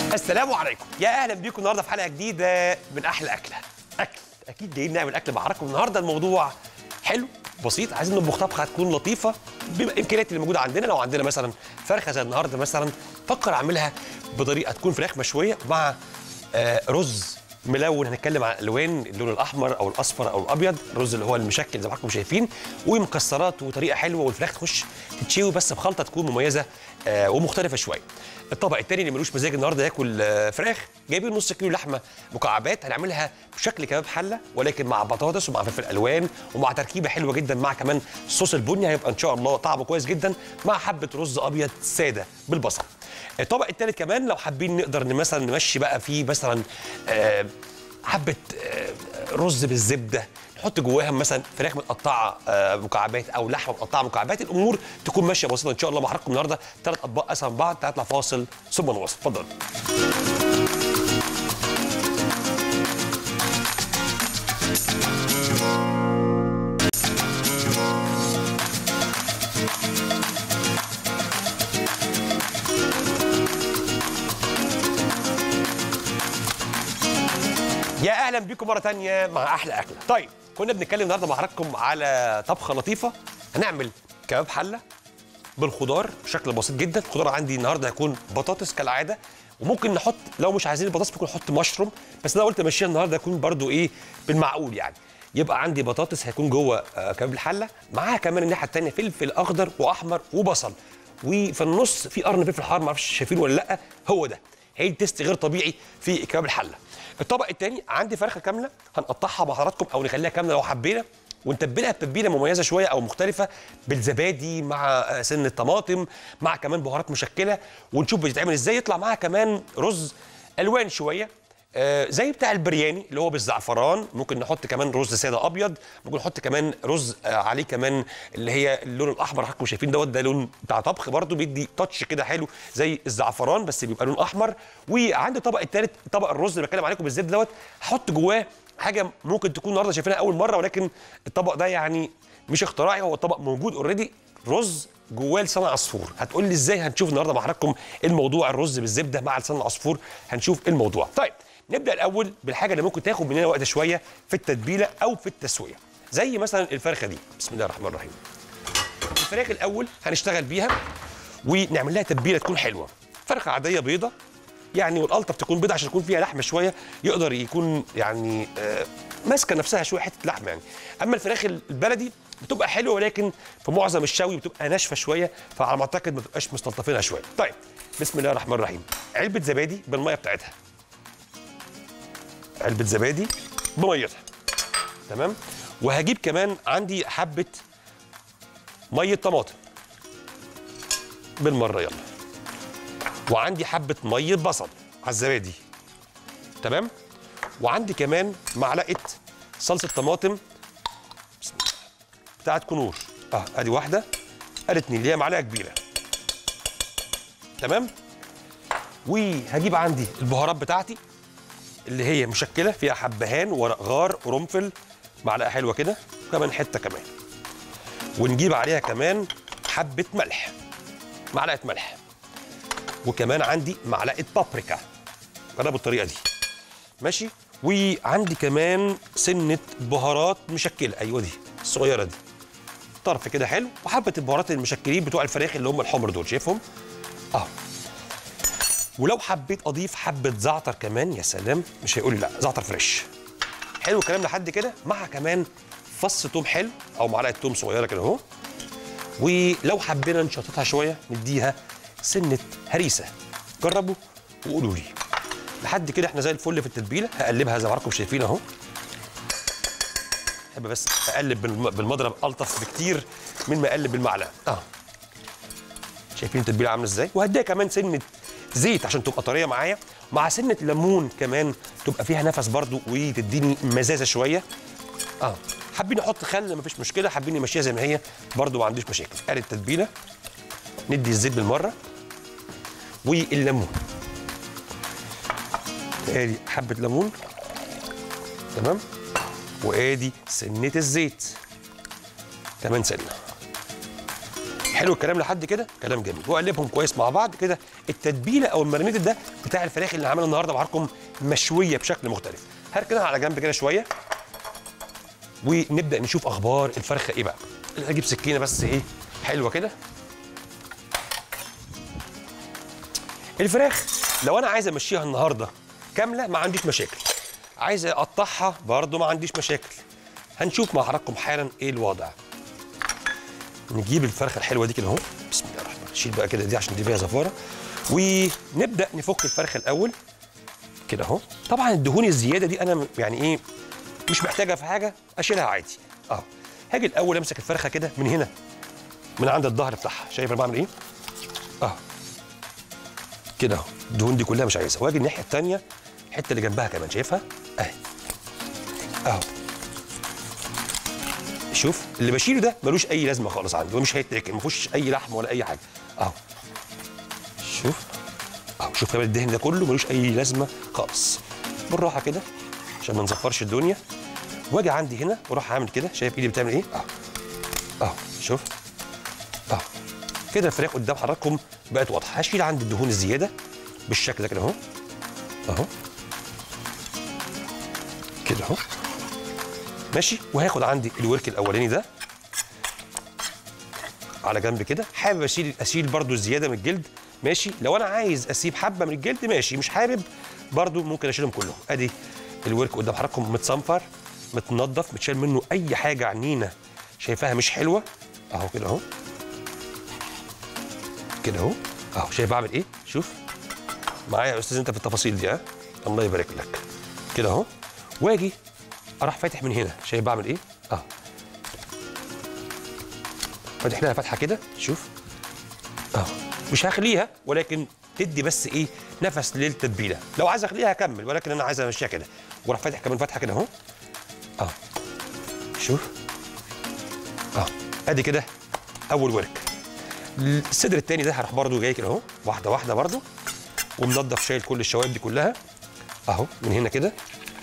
السلام عليكم يا اهلا بيكم النهارده في حلقه جديده من احلى اكله اكل اكيد جايين نعمل اكل مع حضراتكم النهارده الموضوع حلو بسيط عايزين نطبخ طبخه تكون لطيفه بالامكانيات اللي موجوده عندنا لو عندنا مثلا فرخه زي النهارده مثلا فكر اعملها بطريقه تكون فراخ مشويه مع آه رز ملون هنتكلم عن الالوان اللون الاحمر او الاصفر او الابيض الرز اللي هو المشكل زي ما حضراتكم شايفين ومكسرات وطريقه حلوه والفراخ تخش تتشوي بس بخلطه تكون مميزه آه ومختلفه شويه الطبق الثاني اللي ملوش مزاج النهارده ياكل آه فراخ جايبين نص كيلو لحمه مكعبات هنعملها بشكل كباب حله ولكن مع بطاطس ومع فلفل الوان ومع تركيبه حلوه جدا مع كمان الصوص البني هيبقى ان شاء الله طعمه كويس جدا مع حبه رز ابيض ساده بالبصل الطبق الثالث كمان لو حابين نقدر مثلا نمشي بقى فيه مثلا آه حبه آه رز بالزبده نحط جواها مثلا فراخ متقطعه آه مكعبات او لحمه متقطعه مكعبات الامور تكون ماشيه بسيطه ان شاء الله مع حضراتكم النهارده ثلاث اطباق اسهل من بعض هطلع فاصل ثم نواصل اتفضل يا اهلا بيكم مره تانية مع احلى اكله طيب كنا بنتكلم النهارده مع حضراتكم على طبخه لطيفه هنعمل كباب حله بالخضار بشكل بسيط جدا الخضار عندي النهارده هيكون بطاطس كالعاده وممكن نحط لو مش عايزين البطاطس ممكن نحط مشروم بس انا قلت امشيها النهارده يكون برده ايه بالمعقول يعني يبقى عندي بطاطس هيكون جوه آه كباب الحله معاها كمان الناحيه الثانيه فلفل اخضر واحمر وبصل وفي النص في قرن فلفل حار ما اعرفش شايفينه ولا لا هو ده هي تيست غير طبيعي في كباب الحله الطبق الثاني عندي فرخه كامله هنقطعها مع حضراتكم او نخليها كامله لو حبينا ونتبلها بتتبيله مميزه شويه او مختلفه بالزبادي مع سن الطماطم مع كمان بهارات مشكله ونشوف بتتعمل ازاي يطلع معاها كمان رز الوان شويه آه زي بتاع البرياني اللي هو بالزعفران ممكن نحط كمان رز ساده ابيض ممكن نحط كمان رز آه عليه كمان اللي هي اللون الاحمر حضراتكم شايفين دوت ده لون بتاع طبخ برده بيدي تاتش كده حلو زي الزعفران بس بيبقى لون احمر وعندي الطبق الثالث طبق الرز اللي بتكلم عليكم بالزيت دوت هحط جواه حاجه ممكن تكون النهارده شايفينها اول مره ولكن الطبق ده يعني مش اختراعي هو الطبق موجود اوريدي رز جواه لسان عصفور هتقول لي ازاي هنشوف النهارده مع حضراتكم الموضوع الرز بالزبده مع لسان العصفور هنشوف الموضوع طيب نبدا الاول بالحاجه اللي ممكن تاخد مننا وقت شويه في التتبيله او في التسويه زي مثلا الفرخه دي بسم الله الرحمن الرحيم الفراخ الاول هنشتغل بيها ونعمل لها تتبيله تكون حلوه فرخه عاديه بيضه يعني والالطف تكون بيضه عشان يكون فيها لحمه شويه يقدر يكون يعني آه ماسكه نفسها شويه حته لحمه يعني اما الفراخ البلدي بتبقى حلوه ولكن في معظم الشوي بتبقى ناشفه شويه فعلى ما اعتقد ما بتبقاش مستلطفينها شويه طيب بسم الله الرحمن الرحيم علبه زبادي بالميه بتاعتها علبه زبادي بميتها تمام وهجيب كمان عندي حبه ميه طماطم بالمره يلا وعندي حبه ميه بصل على الزبادي تمام وعندي كمان معلقه صلصه طماطم بسم الله بتاعت كنور اه ادي واحده ادي اتنين اللي هي معلقه كبيره تمام وهجيب عندي البهارات بتاعتي اللي هي مشكله فيها حبهان ورق غار قرنفل معلقه حلوه كده وكمان حته كمان ونجيب عليها كمان حبه ملح معلقه ملح وكمان عندي معلقه بابريكا انا بالطريقه دي ماشي وعندي كمان سنه بهارات مشكله ايوه دي الصغيره دي طرف كده حلو وحبه البهارات المشكلين بتوع الفراخ اللي هم الحمر دول شايفهم اه ولو حبيت اضيف حبه زعتر كمان يا سلام مش هيقول لي لا زعتر فريش حلو الكلام لحد كده مع كمان فص توم حلو او معلقه توم صغيره كده اهو ولو حبينا نشططها شويه نديها سنه هريسه جربوا وقولوا لي لحد كده احنا زي الفل في التتبيله هقلبها زي ما حضراتكم شايفين اهو احب بس اقلب بالمضرب الطف بكتير من ما اقلب بالمعلقه اه شايفين التتبيله عامله ازاي وهديها كمان سنه زيت عشان تبقى طريه معايا مع سنه ليمون كمان تبقى فيها نفس برضو وتديني مزازه شويه اه حابين احط خل مفيش مشكله حابين نمشيها زي ما هي برضو ما عنديش مشاكل ادي التتبيله ندي الزيت بالمره والليمون ادي حبه ليمون تمام وادي سنه الزيت كمان سنه حلو الكلام لحد كده كلام جميل واقلبهم كويس مع بعض كده التتبيله او المارينيد ده بتاع الفراخ اللي عاملها النهارده معاكم مشويه بشكل مختلف هركنها على جنب كده شويه ونبدا نشوف اخبار الفرخه ايه بقى اجيب سكينه بس ايه حلوه كده الفراخ لو انا عايز امشيها النهارده كامله ما عنديش مشاكل عايز اقطعها برضو ما عنديش مشاكل هنشوف مع حضراتكم حالا ايه الوضع نجيب الفرخه الحلوه دي كده اهو بسم الله الرحمن الرحيم نشيل بقى كده دي عشان دي فيها زفاره ونبدا نفك الفرخه الاول كده اهو طبعا الدهون الزياده دي انا م- يعني ايه مش محتاجها في حاجه اشيلها عادي اهو هاجي الاول امسك الفرخه كده من هنا من عند الظهر بتاعها شايف انا بعمل ايه اهو كده اهو الدهون دي كلها مش عايزها واجي الناحيه الثانيه الحته اللي جنبها كمان شايفها اهي اهو شوف اللي بشيله ده ملوش اي لازمه خالص عندي ومش هيتاكل ما فيهوش اي لحم ولا اي حاجه اهو شوف اهو شوف كمان الدهن ده كله ملوش اي لازمه خالص بالراحه كده عشان ما نزفرش الدنيا واجي عندي هنا واروح عامل كده شايف ايدي بتعمل ايه اهو اهو شوف اهو كده الفراخ قدام حضراتكم بقت واضحه هشيل عندي الدهون الزياده بالشكل ده كده اهو اهو كده اهو ماشي وهاخد عندي الورك الاولاني ده على جنب كده حابب اشيل اشيل برده الزياده من الجلد ماشي لو انا عايز اسيب حبه من الجلد ماشي مش حابب برده ممكن اشيلهم كلهم ادي الورك قدام حضراتكم متصنفر متنضف متشال منه اي حاجه عنينه شايفاها مش حلوه اهو كده اهو كده اهو اهو شايف بعمل ايه شوف معايا يا استاذ انت في التفاصيل دي ها الله يبارك لك كده اهو واجي اروح فاتح من هنا شايف بعمل ايه اه فاتح لها فتحه كده شوف اه مش هخليها ولكن تدي بس ايه نفس للتتبيله لو عايز اخليها هكمل ولكن انا عايز امشيها كده واروح فاتح كمان فتحه كده اهو اه شوف اه ادي كده اول ورك الصدر التاني ده هروح برده جاي كده اهو واحده واحده برده ومنضف شايل كل الشوائب دي كلها اهو من هنا كده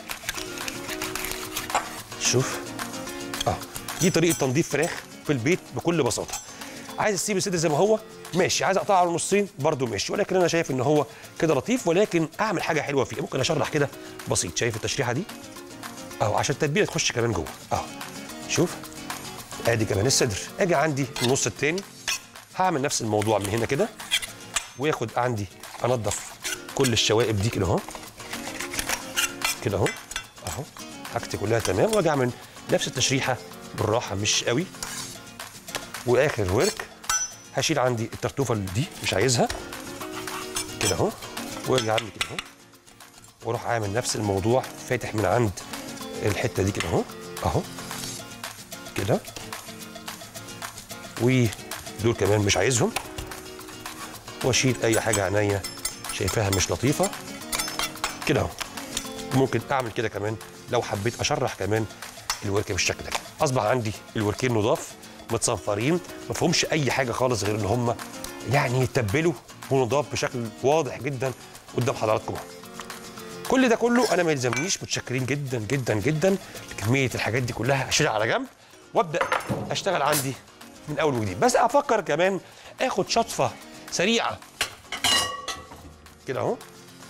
شوف اه دي طريقه تنظيف فراخ في البيت بكل بساطه عايز اسيب الصدر زي ما هو ماشي عايز اقطعه على نصين برده ماشي ولكن انا شايف ان هو كده لطيف ولكن اعمل حاجه حلوه فيه ممكن اشرح كده بسيط شايف التشريحه دي اهو عشان التتبيله تخش كمان جوه اهو شوف ادي كمان الصدر اجي عندي النص التاني هعمل نفس الموضوع من هنا كده وياخد عندي انضف كل الشوائب دي كده اهو كده اهو اهو حاجتي كلها تمام واجي اعمل نفس التشريحه بالراحه مش قوي واخر ورك هشيل عندي الترتوفه دي مش عايزها كده اهو واجي اعمل كده اهو واروح عامل نفس الموضوع فاتح من عند الحته دي كده اهو اهو كده ودول كمان مش عايزهم واشيل اي حاجه عينيا شايفاها مش لطيفه كده اهو ممكن اعمل كده كمان لو حبيت اشرح كمان الورك بالشكل ده اصبح عندي الوركين نضاف متصنفرين ما فيهمش اي حاجه خالص غير ان هم يعني يتبلوا ونضاف بشكل واضح جدا قدام حضراتكم اهو. كل ده كله انا ما يلزمنيش متشكرين جدا جدا جدا كميه الحاجات دي كلها اشيلها على جنب وابدا اشتغل عندي من اول وجديد بس افكر كمان اخد شطفه سريعه كده اهو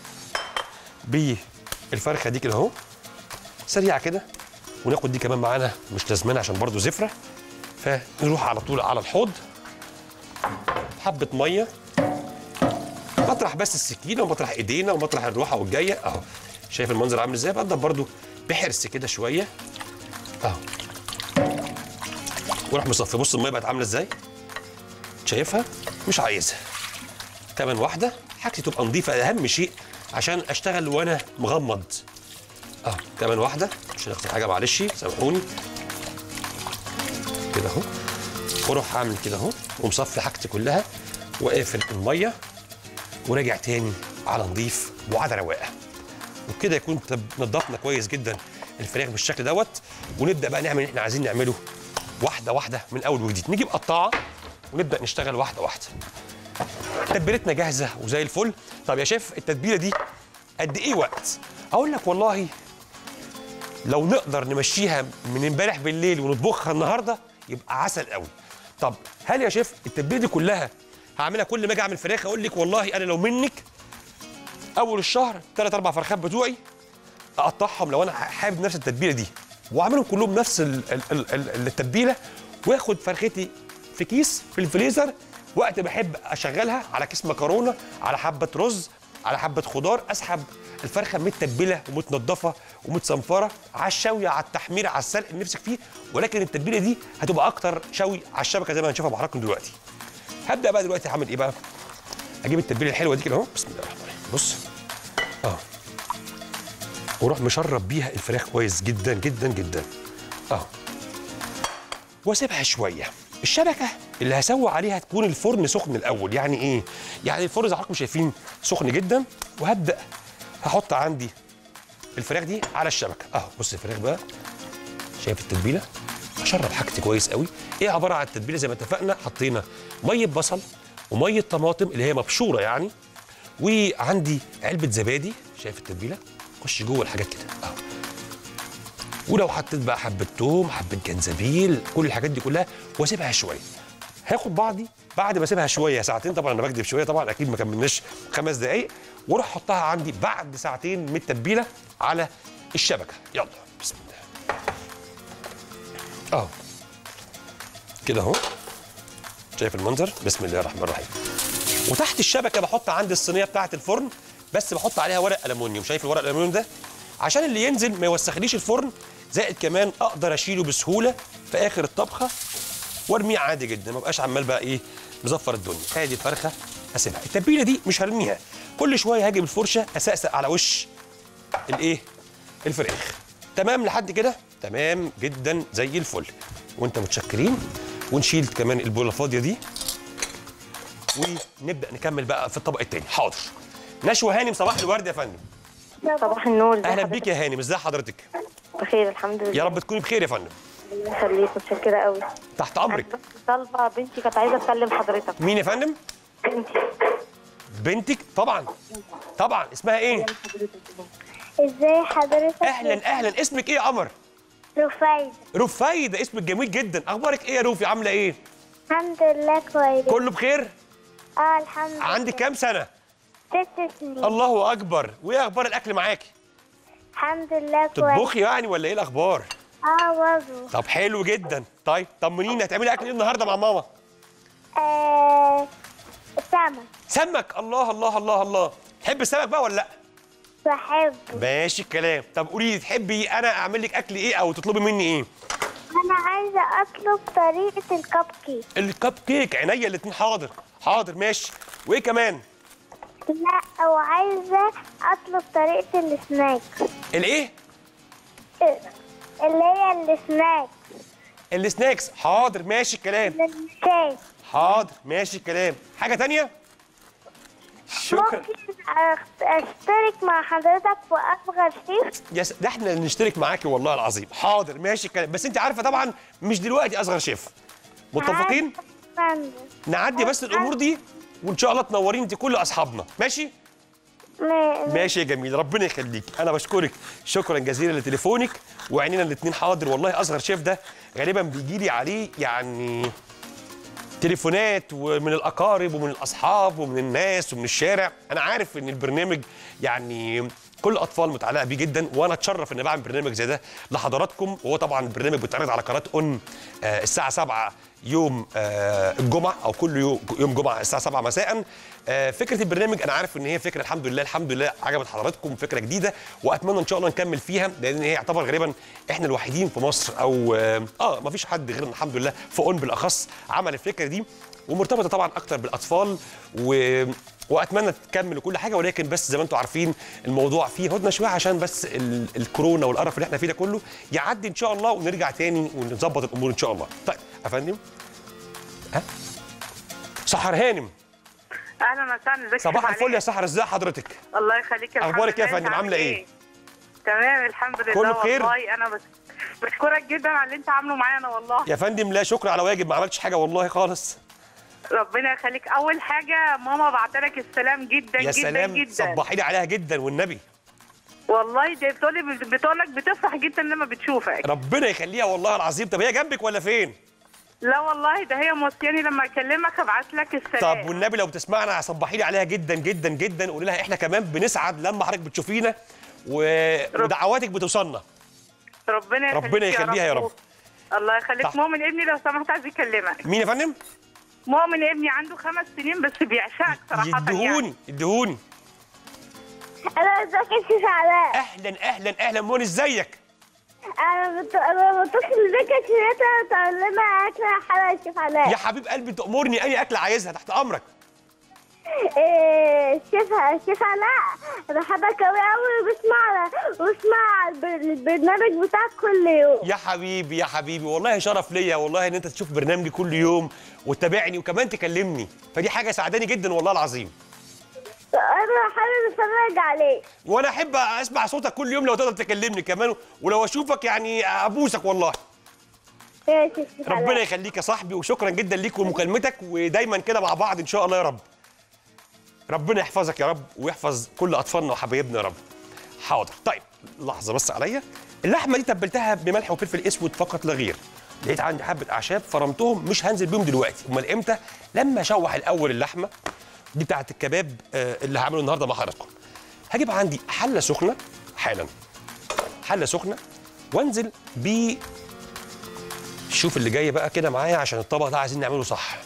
بالفرخه دي كده اهو سريعه كده وناخد دي كمان معانا مش لازمانه عشان برضو زفره فنروح على طول على الحوض حبه ميه مطرح بس السكينه ومطرح ايدينا ومطرح الروحه والجايه اهو شايف المنظر عامل ازاي بقدر برضو بحرص كده شويه اهو وراح مصفي بص الميه بقت عامله ازاي شايفها مش عايزها كمان واحده حاجتي تبقى نظيفه اهم شيء عشان اشتغل وانا مغمض اه كمان واحده عشان اخد حاجه معلش سامحوني كده اهو واروح اعمل كده اهو ومصفي حاجتي كلها وقافل الميه وراجع تاني على نظيف وعلى رواقه وبكده يكون تب- نضفنا كويس جدا الفراخ بالشكل دوت ونبدا بقى نعمل اللي احنا عايزين نعمله واحده واحده من اول وجديد نجيب قطاعه ونبدا نشتغل واحده واحده تتبيلتنا جاهزه وزي الفل طب يا شيف التتبيله دي قد ايه وقت اقول لك والله لو نقدر نمشيها من امبارح بالليل ونطبخها النهارده يبقى عسل قوي طب هل يا شيف التتبيله دي كلها هعملها كل ما اجي اعمل فراخ اقول لك والله انا لو منك اول الشهر ثلاث اربع فرخات بتوعي اقطعهم لو انا حابب نفس التتبيله دي واعملهم كلهم نفس ال- ال- ال- ال- التتبيله واخد فرختي في كيس في الفريزر وقت بحب اشغلها على كيس مكرونه على حبه رز على حبه خضار اسحب الفرخه متتبله ومتنضفه ومتصنفره على الشوي على التحمير على السلق اللي نفسك فيه ولكن التتبيله دي هتبقى اكتر شوي على الشبكه زي ما هنشوفها مع حضراتكم دلوقتي هبدا بقى دلوقتي هعمل ايه بقى اجيب التتبيله الحلوه دي كده اهو بسم الله الرحمن الرحيم بص اه واروح مشرب بيها الفراخ كويس جدا جدا جدا اه واسيبها شويه الشبكه اللي هسوي عليها تكون الفرن سخن الاول يعني ايه يعني الفرن زي ما حضراتكم شايفين سخن جدا وهبدا هحط عندي الفراخ دي على الشبكه اهو بص الفراخ بقى شايف التتبيله اشرب حاجتي كويس قوي ايه عباره عن التتبيله زي ما اتفقنا حطينا ميه بصل وميه طماطم اللي هي مبشوره يعني وعندي علبه زبادي شايف التتبيله خش جوه الحاجات كده اهو ولو حطيت بقى حبه توم حبه جنزبيل كل الحاجات دي كلها واسيبها شويه هاخد بعضي بعد ما اسيبها شويه ساعتين طبعا انا بكذب شويه طبعا اكيد ما كملناش خمس دقائق واروح احطها عندي بعد ساعتين من التتبيله على الشبكه يلا بسم الله اهو كده اهو شايف المنظر بسم الله الرحمن الرحيم وتحت الشبكه بحط عندي الصينيه بتاعه الفرن بس بحط عليها ورق الومنيوم شايف الورق الالومنيوم ده عشان اللي ينزل ما يوسخليش الفرن زائد كمان اقدر اشيله بسهوله في اخر الطبخه وارميه عادي جدا ما بقاش عمال بقى ايه مزفر الدنيا ادي الفرخه اسيبها التتبيله دي مش هرميها كل شويه هاجي بالفرشه اسقسق على وش الايه الفراخ تمام لحد كده تمام جدا زي الفل وانت متشكرين ونشيل كمان البوله الفاضيه دي ونبدا نكمل بقى في الطبق التاني حاضر نشوى هانم صباح الورد يا فندم صباح النور ازي اهلا حضرتك؟ بيك يا هانم ازي حضرتك بخير الحمد لله يا رب تكوني بخير يا فندم الله يخليك متشكره قوي تحت انا امرك بس طالبه بنتي كانت عايزه تكلم حضرتك مين يا فندم بنتي بنتك طبعا طبعا اسمها ايه ازاي حضرتك اهلا اهلا اسمك ايه يا قمر رفايد رفايده اسمك جميل جدا اخبارك ايه يا روفي عامله ايه الحمد لله كويس كله بخير اه الحمد لله عندك كام سنه ست سنين الله اكبر وايه اخبار الاكل معاكي الحمد لله كويس تطبخي يعني ولا ايه الاخبار اه برضه طب حلو جدا طيب طمنيني هتعملي اكل ايه النهارده مع ماما آه سمك سمك الله الله الله الله تحب السمك بقى ولا لا بحبه ماشي الكلام طب قولي لي تحبي انا اعمل لك اكل ايه او تطلبي مني ايه انا عايزه اطلب طريقه الكب كيك الكب كيك عينيا الاتنين حاضر حاضر ماشي وايه كمان لا وعايزه اطلب طريقه السناك الايه اللي هي السناك السناكس حاضر ماشي الكلام الشاي حاضر ماشي الكلام حاجه تانية شكرا ممكن أخ- اشترك مع حضرتك في اصغر شيف يا س... ده احنا اللي نشترك معاكي والله العظيم حاضر ماشي الكلام بس انت عارفه طبعا مش دلوقتي اصغر شيف متفقين فندم. نعدي بس الامور دي وان شاء الله تنورين انت كل اصحابنا ماشي م- ماشي يا جميل ربنا يخليك انا بشكرك شكرا جزيلا لتليفونك وعينينا الاثنين حاضر والله اصغر شيف ده غالبا بيجي لي عليه يعني تليفونات ومن الاقارب ومن الاصحاب ومن الناس ومن الشارع انا عارف ان البرنامج يعني كل الاطفال متعلقه بيه جدا وانا اتشرف ان بعمل برنامج زي ده لحضراتكم وهو طبعا البرنامج بيتعرض على قناه اون آه الساعه 7 يوم آه الجمعه او كل يوم يوم جمعه الساعه 7 مساء آه فكره البرنامج انا عارف ان هي فكره الحمد لله الحمد لله عجبت حضراتكم فكره جديده واتمنى ان شاء الله نكمل فيها لان هي يعتبر غالبا احنا الوحيدين في مصر او اه, آه ما فيش حد غيرنا الحمد لله في اون بالاخص عمل الفكره دي ومرتبطه طبعا اكتر بالاطفال و واتمنى تكمل كل حاجه ولكن بس زي ما انتم عارفين الموضوع فيه هدنه شويه عشان بس ال... الكورونا والقرف اللي احنا فيه ده كله يعدي ان شاء الله ونرجع تاني ونظبط الامور ان شاء الله طيب يا فندم ها سحر هانم اهلا وسهلا ازيك صباح عليك؟ الفل يا سحر ازي حضرتك الله يخليك يا أخبارك إيه يا الحمد لله، فندم؟ أنت عاملة عامل إيه؟ تمام الحمد لله كله بخير؟ والله انا بس بشكرك جدا على اللي انت عامله معانا والله يا فندم لا شكر على واجب ما عملتش حاجه والله خالص ربنا يخليك اول حاجه ماما بعتلك السلام جدا يا جدا سلام جدا صبحي لي عليها جدا والنبي والله دي بتقولي بتقولك بتفرح جدا لما بتشوفك ربنا يخليها والله العظيم طب هي جنبك ولا فين لا والله ده هي موصياني لما اكلمك ابعت لك السلام طب والنبي لو بتسمعنا صبحي لي عليها جدا جدا جدا قولي لها احنا كمان بنسعد لما حضرتك بتشوفينا و... ودعواتك بتوصلنا ربنا يخليك ربنا يخليها يا رب. الله يخليك صح. مؤمن ابني لو سمحت عايز يكلمك مين يا فندم؟ مؤمن ابني عنده خمس سنين بس بيعشقك صراحه يعني. يدهوني يدهوني انا ازيك يا شيخ علاء اهلا اهلا اهلا مون ازيك؟ انا بت... انا بتصل بيك عشان انت تعلمها اكله حلوه يا شيخ علاء يا حبيب قلبي تأمرني اي اكل عايزها تحت امرك إيه، شيف شيف علاء بحبك قوي قوي وبسمع وبسمع البر- البرنامج بتاعك كل يوم يا حبيبي يا حبيبي والله شرف ليا والله ان انت تشوف برنامجي كل يوم وتتابعني وكمان تكلمني فدي حاجه سعداني جدا والله العظيم انا حابب اتفرج عليك وانا احب اسمع صوتك كل يوم لو تقدر تكلمني كمان ولو اشوفك يعني ابوسك والله يا شيف علاء. ربنا يخليك يا صاحبي وشكرا جدا ليك ومكالمتك ودايما كده مع بعض ان شاء الله يا رب ربنا يحفظك يا رب ويحفظ كل اطفالنا وحبايبنا يا رب حاضر طيب لحظه بس عليا اللحمه دي تبلتها بملح وفلفل اسود فقط لا غير لقيت عندي حبه اعشاب فرمتهم مش هنزل بيهم دلوقتي امال امتى لما اشوح الاول اللحمه دي بتاعت الكباب آه، اللي هعمله النهارده مع حضراتكم هجيب عندي حله سخنه حالا حله سخنه وانزل ب شوف اللي جاي بقى كده معايا عشان الطبق ده عايزين نعمله صح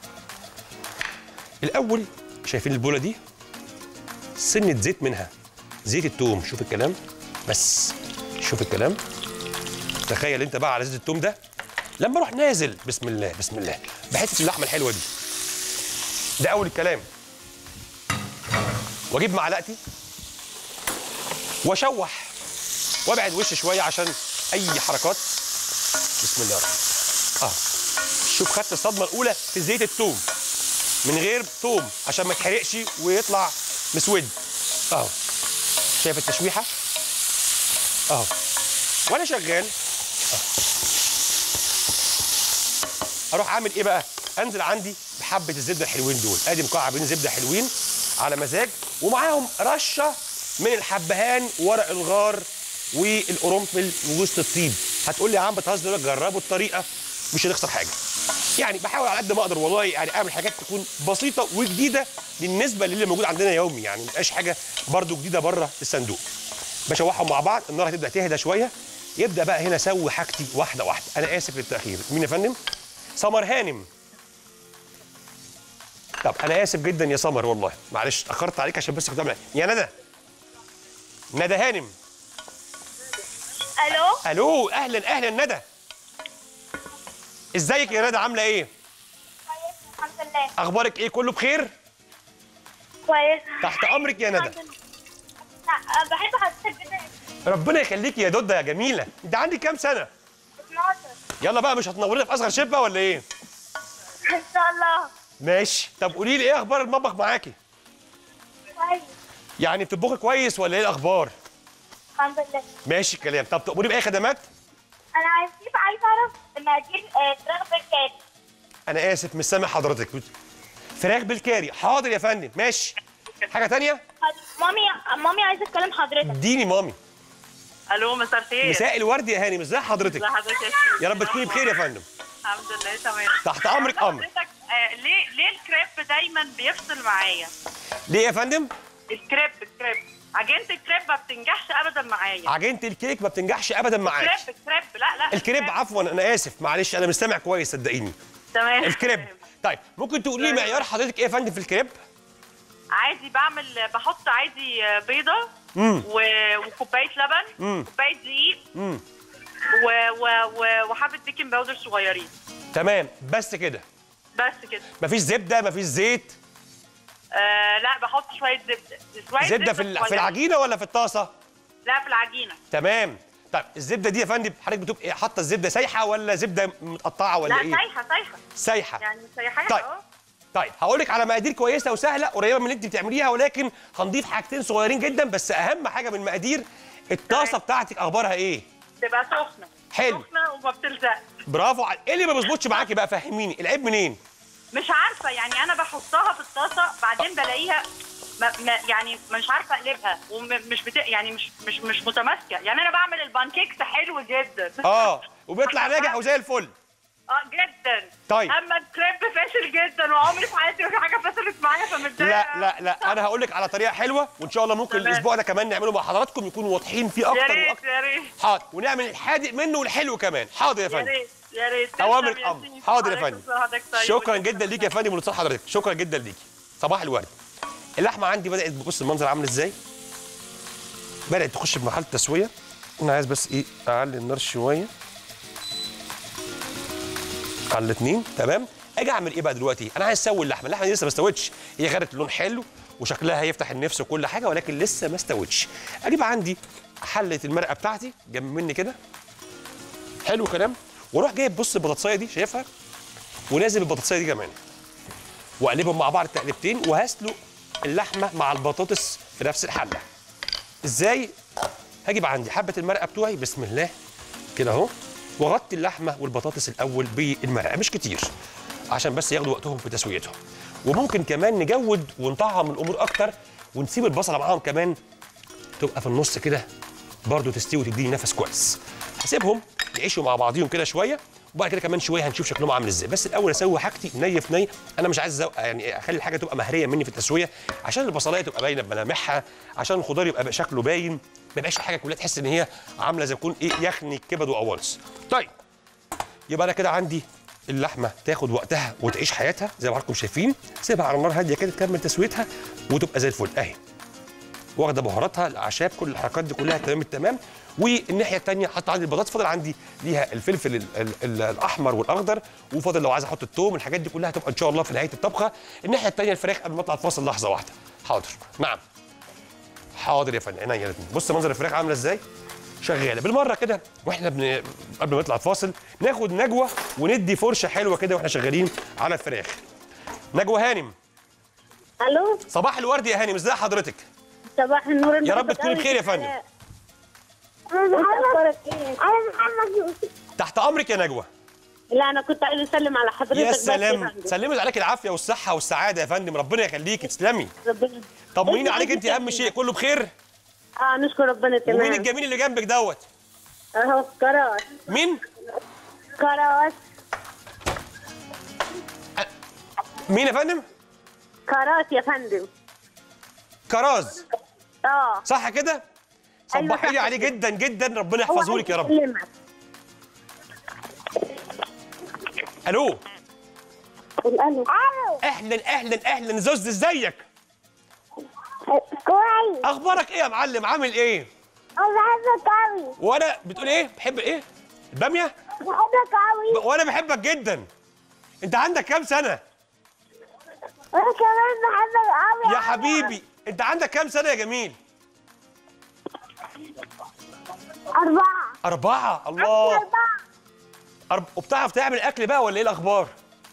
الاول شايفين البوله دي سنه زيت منها زيت التوم شوف الكلام بس شوف الكلام تخيل انت بقى على زيت التوم ده لما اروح نازل بسم الله بسم الله بحته اللحمه الحلوه دي ده اول الكلام واجيب معلقتي واشوح وابعد وشي شويه عشان اي حركات بسم الله الرحمن الرحيم. اه شوف خدت الصدمه الاولى في زيت التوم من غير توم عشان ما يتحرقش ويطلع مسود اهو شايف التشويحه اهو وانا شغال أهو. اروح اعمل ايه بقى انزل عندي بحبه الزبده الحلوين دول ادي مكعبين زبده حلوين على مزاج ومعاهم رشه من الحبهان ورق الغار والقرنفل وجوز الطيب هتقول لي يا عم بتهزر لك جربوا الطريقه مش هنخسر حاجه يعني بحاول على قد ما اقدر والله يعني اعمل حاجات تكون بسيطه وجديده بالنسبه للي موجود عندنا يومي يعني ما تبقاش حاجه برده جديده بره الصندوق بشوحهم مع بعض النار هتبدا تهدى شويه يبدا بقى هنا اسوي حاجتي واحده واحده انا اسف للتاخير مين يا فندم سمر هانم طب انا اسف جدا يا سمر والله معلش اتاخرت عليك عشان بس كنت بعمل يا ندى ندى هانم الو الو اهلا اهلا ندى ازيك يا ندى عامله ايه الحمد لله اخبارك ايه كله بخير كويس تحت امرك يا ندى لا بحب حضرتك جدا ربنا يخليكي يا دودة يا جميله انت عندك كام سنه 12 يلا بقى مش هتنورينا في اصغر شبه ولا ايه ان شاء الله ماشي طب قولي لي ايه اخبار المطبخ معاكي كويس يعني بتطبخي كويس ولا ايه الاخبار الحمد لله ماشي الكلام طب تأمري باي خدمات انا عايز عايز اعرف مقادير آه، فراخ بالكاري انا اسف مش سامع حضرتك فراخ بالكاري حاضر يا فندم ماشي حاجه تانية مامي مامي عايزه اتكلم حضرتك اديني مامي الو مساء الخير مساء الورد يا هانم ازي حضرتك ازي حضرتك يا شيخ؟ يا رب تكوني بخير يا فندم الحمد لله تمام تحت امرك امر حضرتك آه ليه ليه الكريب دايما بيفصل معايا ليه يا فندم الكريب الكريب عجينه الكريب ما بتنجحش ابدا معايا عجينه الكيك ما بتنجحش ابدا معاك الكريب الكريب لا لا الكريب عفوا انا اسف معلش انا مش سامع كويس صدقيني تمام الكريب طيب ممكن تقولي لي معيار حضرتك ايه يا فندم في الكريب عادي بعمل بحط عادي بيضه امم و- وكوبايه لبن مم. كوبايه دقيق امم و- و- و- وحبه بيكنج باودر صغيرين تمام بس كده بس كده مفيش زبده مفيش زيت آه لا بحط شويه زبده شويه زبده في ال- في صغيرين. العجينه ولا في الطاسه لا في العجينه تمام طيب الزبده دي يا فندم حضرتك بتبقى حاطه الزبده سايحه ولا زبده متقطعه ولا لا ايه سايحه سايحه سايحه يعني سايحه طيب. اه طيب هقول لك على مقادير كويسه وسهله قريبه من اللي انت بتعمليها ولكن هنضيف حاجتين صغيرين جدا بس اهم حاجه من المقادير الطاسه تمام. بتاعتك اخبارها ايه تبقى سخنه حلو. سخنه وما بتلزقش برافو على ايه اللي ما بيظبطش معاكي بقى فهميني العيب منين مش عارفه يعني انا بحطها في الطاسه بعدين بلاقيها ما ما يعني مش عارفه اقلبها ومش بت... يعني مش مش مش متماسكه يعني انا بعمل البانكيكس حلو جدا اه وبيطلع ناجح وزي الفل اه جدا طيب. اما الكريب فاشل جدا وعمري في حياتي ما في حاجه فشلت معايا فمتضايقه لا لا لا انا هقول لك على طريقه حلوه وان شاء الله ممكن تمام. الاسبوع ده كمان نعمله مع حضراتكم يكونوا واضحين فيه يا اكتر ريت واكتر يا ريت حاضر ونعمل الحادق منه والحلو كمان حاضر يا يا فندم ريت يا ريت اوامر تسلم يا الامر سيدي. حاضر يا حضرتك فندم حضرتك طيب. شكرا جدا ليك يا فندم ولصال حضرتك شكرا جدا ليكي صباح الورد اللحمه عندي بدات بص المنظر عامل ازاي بدات تخش في مرحله التسويه انا عايز بس ايه اعلي النار شويه على الاثنين تمام اجي اعمل ايه بقى دلوقتي انا عايز اسوي اللحمه اللحمه دي لسه ما استوتش هي خدت لون حلو وشكلها هيفتح النفس وكل حاجه ولكن لسه ما استوتش اجيب عندي حله المرقه بتاعتي جنب مني كده حلو كلام واروح جايب بص البطاطسايه دي شايفها ونازل البطاطسايه دي كمان واقلبهم مع بعض تقلبتين وهسلق اللحمه مع البطاطس في نفس الحله ازاي هجيب عندي حبه المرقه بتوعي بسم الله كده اهو واغطي اللحمه والبطاطس الاول بالمرقه مش كتير عشان بس ياخدوا وقتهم في تسويتهم وممكن كمان نجود ونطعم الامور اكتر ونسيب البصله معاهم كمان تبقى في النص كده برضو تستوي وتديني نفس كويس هسيبهم يعيشوا مع بعضيهم كده شويه وبعد كده كمان شويه هنشوف شكلهم عامل ازاي بس الاول اسوي حاجتي ني في ني انا مش عايز أزو- يعني اخلي الحاجه تبقى مهريه مني في التسويه عشان البصلايه تبقى باينه بملامحها عشان الخضار يبقى شكله باين ما يبقاش الحاجه كلها تحس ان هي عامله زي يكون ايه يخني كبد وقوانص طيب يبقى انا كده عندي اللحمه تاخد وقتها وتعيش حياتها زي ما حضراتكم شايفين سيبها على نار هاديه كده تكمل تسويتها وتبقى زي الفل اهي واخده بهاراتها الاعشاب كل الحركات دي كلها تمام التمام والناحيه الثانيه حط عندي البطاطس فاضل عندي ليها الفلفل ال ال ال الاحمر والاخضر وفاضل لو عايز احط الثوم الحاجات دي كلها هتبقى ان شاء الله في نهايه الطبخه الناحيه الثانيه الفراخ قبل ما اطلع الفاصل لحظه واحده حاضر نعم حاضر يا فندم عينيا الاتنين. بص منظر الفراخ عامله ازاي شغاله بالمره كده واحنا بن... قبل ما نطلع الفاصل ناخد نجوه وندي فرشه حلوه كده واحنا شغالين على الفراخ نجوى هانم الو صباح الورد يا هانم ازي حضرتك صباح النور يا رب تكوني بخير يا فندم. انا محمد انا محمد يوسف تحت امرك يا نجوى لا انا كنت عايزه اسلم على حضرتك يا بس سلام فندم. سلمت عليك العافيه والصحه والسعاده يا فندم ربنا يخليكي تسلمي ربنا طمنيني عليك انت اهم شيء كله بخير اه نشكر ربنا ومين تمام الجميل اللي جنبك دوت اهو كراس مين كراس مين يا فندم كراس يا فندم كراز اه صح كده أيوة صبحي لي صح عليه كده. جدا جدا ربنا هو يحفظه لك يا رب عايز يكلمك. الو الو الو اهلا اهلا اهلا زوز ازيك كويس اخبارك ايه يا معلم عامل ايه انا بحبك قوي وانا بتقول ايه بحب ايه الباميه بحبك قوي ب- وانا بحبك جدا انت عندك كام سنه وانا كمان بحبك قوي يا حبيبي انت عندك كام سنه يا جميل أربعة أربعة الله أربعة أرب... وبتعرف تعمل أكل بقى ولا إيه الأخبار؟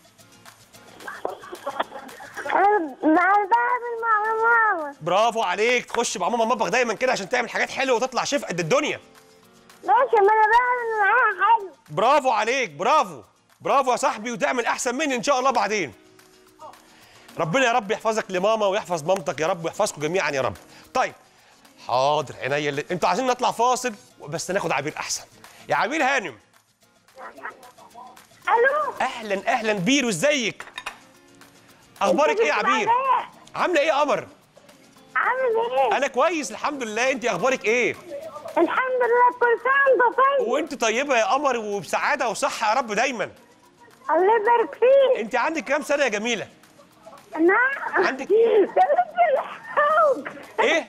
أنا بعمل مع ماما برافو عليك تخش مع ماما المطبخ دايما كده عشان تعمل حاجات حلوة وتطلع شيف قد الدنيا ماشي ما أنا بعمل معاها حلو برافو عليك برافو برافو يا صاحبي وتعمل أحسن مني إن شاء الله بعدين ربنا يا رب يحفظك لماما ويحفظ مامتك يا رب ويحفظكم جميعا يا رب طيب حاضر عينيا اللي... انتوا عايزين نطلع فاصل بس ناخد عبير احسن يا عبير هانم ألو اهلا اهلا بيرو ازيك اخبارك ايه يا عبير عامله ايه يا قمر عامل إيه؟ انا كويس الحمد لله انت اخبارك ايه الحمد لله كل سنة وأنت طيب وانت طيبه يا قمر وبسعاده وصحه يا رب دايما الله يبارك فيك انت عندك كام سنه يا جميله أنا عندك- ده بس الحب ايه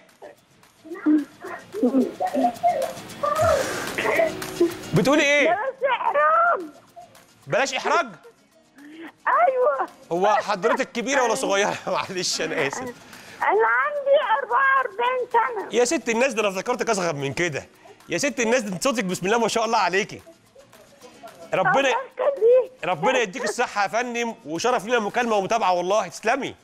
بتقولي ده ايه بس إحرام بلاش احراج أيوه هو حضرتك كبيره ولا صغيره معلش انا اسف أنا عندي 44 سنة يا ست الناس ده انا افتكرتك اصغر من كده يا ست الناس ده انت صوتك بسم الله ما شاء الله عليكي ربنا الله يخليك. ربنا يديك الصحة يا فندم وشرف لينا المكالمة ومتابعة والله تسلمي.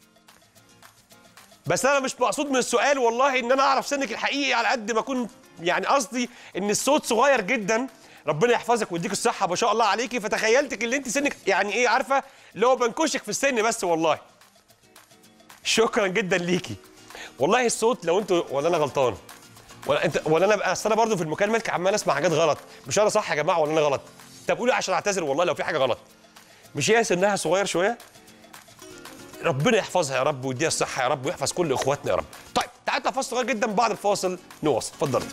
بس أنا مش مقصود من السؤال والله إن أنا أعرف سنك الحقيقي على قد ما كنت يعني قصدي إن الصوت صغير جدا ربنا يحفظك ويديك الصحة ما شاء الله عليكي فتخيلتك اللي أنت سنك يعني إيه عارفة اللي هو بنكشك في السن بس والله. شكرا جدا ليكي. والله الصوت لو أنتوا ولا أنا غلطان ولا أنت ولا أنا أصل أنا برضه في المكالمة عمال أسمع حاجات غلط مش أنا صح يا جماعة ولا أنا غلط؟ طب قولي عشان اعتذر والله لو في حاجه غلط مش هي سنها صغير شويه ربنا يحفظها يا رب ويديها الصحه يا رب ويحفظ كل اخواتنا يا رب طيب تعالى نطلع فاصل صغير جدا بعد الفاصل نواصل اتفضلي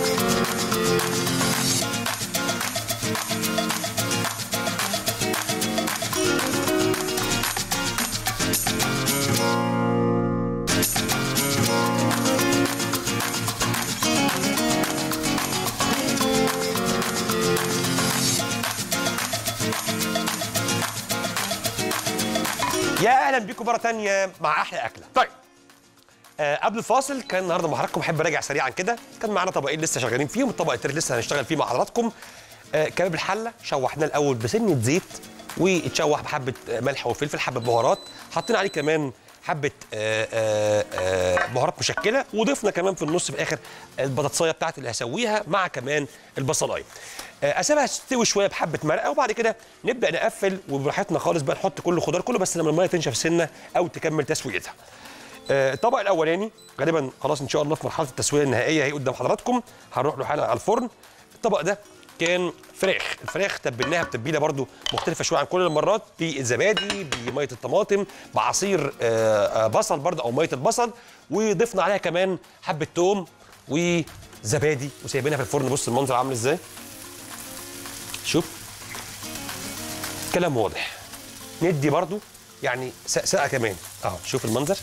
يا اهلا بيكم مره تانية مع احلى اكله طيب آه قبل الفاصل كان النهارده مع حضراتكم احب اراجع سريعا كده كان معانا طبقين لسه شغالين فيهم الطبق التالت لسه هنشتغل فيه مع حضراتكم آه كباب الحله شوحناه الاول بسنه زيت واتشوح بحبه آه، ملح وفلفل حبه بهارات حطينا عليه كمان حبه آه آه آه بهارات مشكله وضفنا كمان في النص في الاخر البطاطسايه بتاعتي اللي هسويها مع كمان البصلايه آه، اسيبها تستوي شويه بحبه مرقه وبعد كده نبدا نقفل وبراحتنا خالص بقى نحط كل الخضار كله بس لما الميه تنشف سنه او تكمل تسويتها آه، الطبق الاولاني غالبا خلاص ان شاء الله في مرحله التسويه النهائيه هي قدام حضراتكم هنروح له حالا على الفرن الطبق ده كان فراخ الفراخ تبلناها بتتبيله برده مختلفه شويه عن كل المرات بالزبادي بميه الطماطم بعصير آه، آه، بصل برده او ميه البصل وضفنا عليها كمان حبه توم وزبادي وسايبينها في الفرن بص المنظر عامل ازاي شوف كلام واضح ندي برضو يعني سقسقه كمان اهو شوف المنظر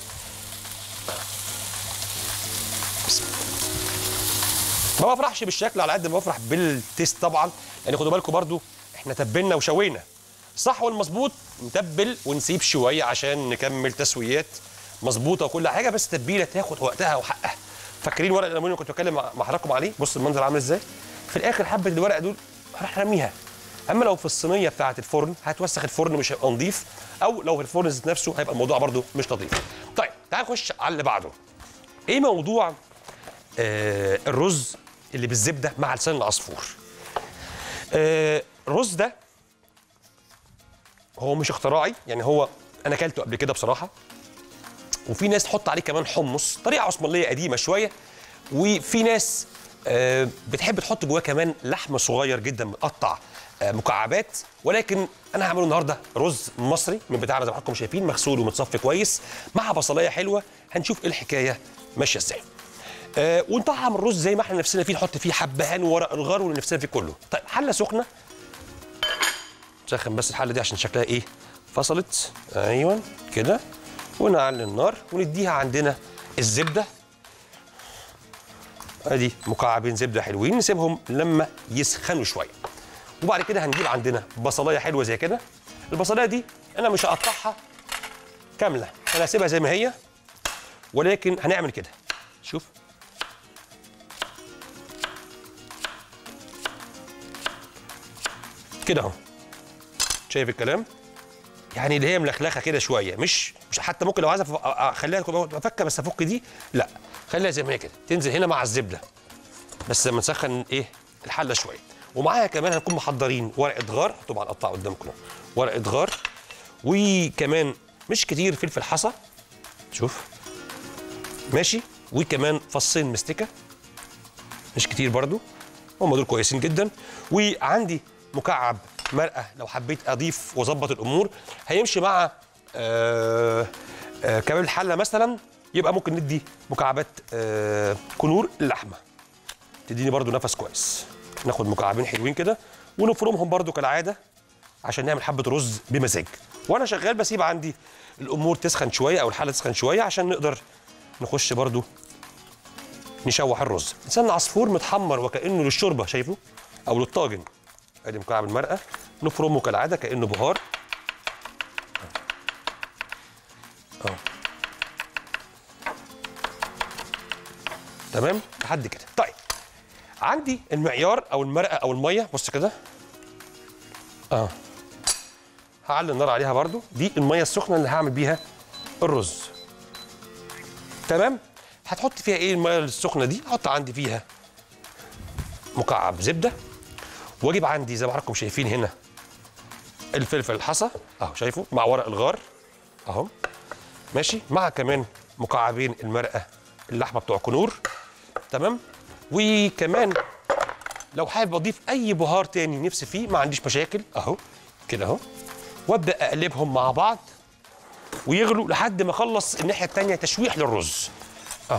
بسم الله. ما بفرحش بالشكل على قد ما بفرح بالتيست طبعا لان خدوا بالكم برضو احنا تبلنا وشوينا صح والمظبوط نتبل ونسيب شويه عشان نكمل تسويات مظبوطه وكل حاجه بس تتبيله تاخد وقتها وحقها فاكرين ورق الالومنيوم اللي كنت بتكلم مع مع حضراتكم عليه بص المنظر عامل ازاي في الاخر حبه الورق دول هروح رميها اما لو في الصينيه بتاعه الفرن هتوسخ الفرن مش هيبقى نظيف او لو في الفرن ذات نفسه هيبقى الموضوع برده مش لطيف طيب تعال نخش على اللي بعده ايه موضوع آه الرز اللي بالزبده مع لسان العصفور آه الرز ده هو مش اختراعي يعني هو انا اكلته قبل كده بصراحه وفي ناس تحط عليه كمان حمص طريقه عثمانيه قديمه شويه وفي ناس آه، بتحب تحط جواه كمان لحم صغير جدا متقطع آه، مكعبات ولكن انا هعمله النهارده رز مصري من بتاعنا زي ما حضراتكم شايفين مغسول ومتصفي كويس مع بصلايه حلوه هنشوف ايه الحكايه ماشيه ازاي آه ونطعم الرز زي ما احنا نفسنا فيه نحط فيه حبهان وورق الغار واللي نفسنا فيه كله طيب حله سخنه سخن بس الحله دي عشان شكلها ايه فصلت ايوه كده ونعلي النار ونديها عندنا الزبده ادي مكعبين زبده حلوين نسيبهم لما يسخنوا شويه وبعد كده هنجيب عندنا بصلايه حلوه زي كده البصلايه دي انا مش هقطعها كامله انا هسيبها زي ما هي ولكن هنعمل كده شوف كده اهو شايف الكلام يعني اللي هي ملخلخه كده شويه مش مش حتى ممكن لو عايز أف- أ- اخليها تبقى افكه بس افك دي لا خليها زي ما هي كده تنزل هنا مع الزبده بس لما نسخن ايه الحله شويه ومعاها كمان هنكون محضرين ورقه غار طبعا اقطع قدامكم أهو. ورقه غار وكمان مش كتير فلفل حصى شوف ماشي وكمان فصين مستكه مش كتير برضو هم دول كويسين جدا وعندي مكعب مرقه لو حبيت اضيف واظبط الامور هيمشي مع آه آه كباب الحله مثلا يبقى ممكن ندي مكعبات آه كنور اللحمه تديني برضو نفس كويس ناخد مكعبين حلوين كده ونفرمهم برضو كالعاده عشان نعمل حبه رز بمزاج وانا شغال بسيب عندي الامور تسخن شويه او الحله تسخن شويه عشان نقدر نخش برضو نشوح الرز لسان عصفور متحمر وكانه للشوربه شايفه او للطاجن ادي مكعب المرقه نفرمه كالعاده كانه بهار اه تمام لحد كده طيب عندي المعيار او المرقه او الميه بص كده اه هعلي النار عليها برضو دي الميه السخنه اللي هعمل بيها الرز تمام هتحط فيها ايه الميه السخنه دي احط عندي فيها مكعب زبده واجيب عندي زي ما حضراتكم شايفين هنا الفلفل الحصى اهو شايفه مع ورق الغار اهو ماشي مع كمان مكعبين المرقه اللحمه بتوع كنور تمام وكمان لو حابب اضيف اي بهار تاني نفسي فيه ما عنديش مشاكل اهو كده اهو وابدا اقلبهم مع بعض ويغلوا لحد ما اخلص الناحيه التانيه تشويح للرز اه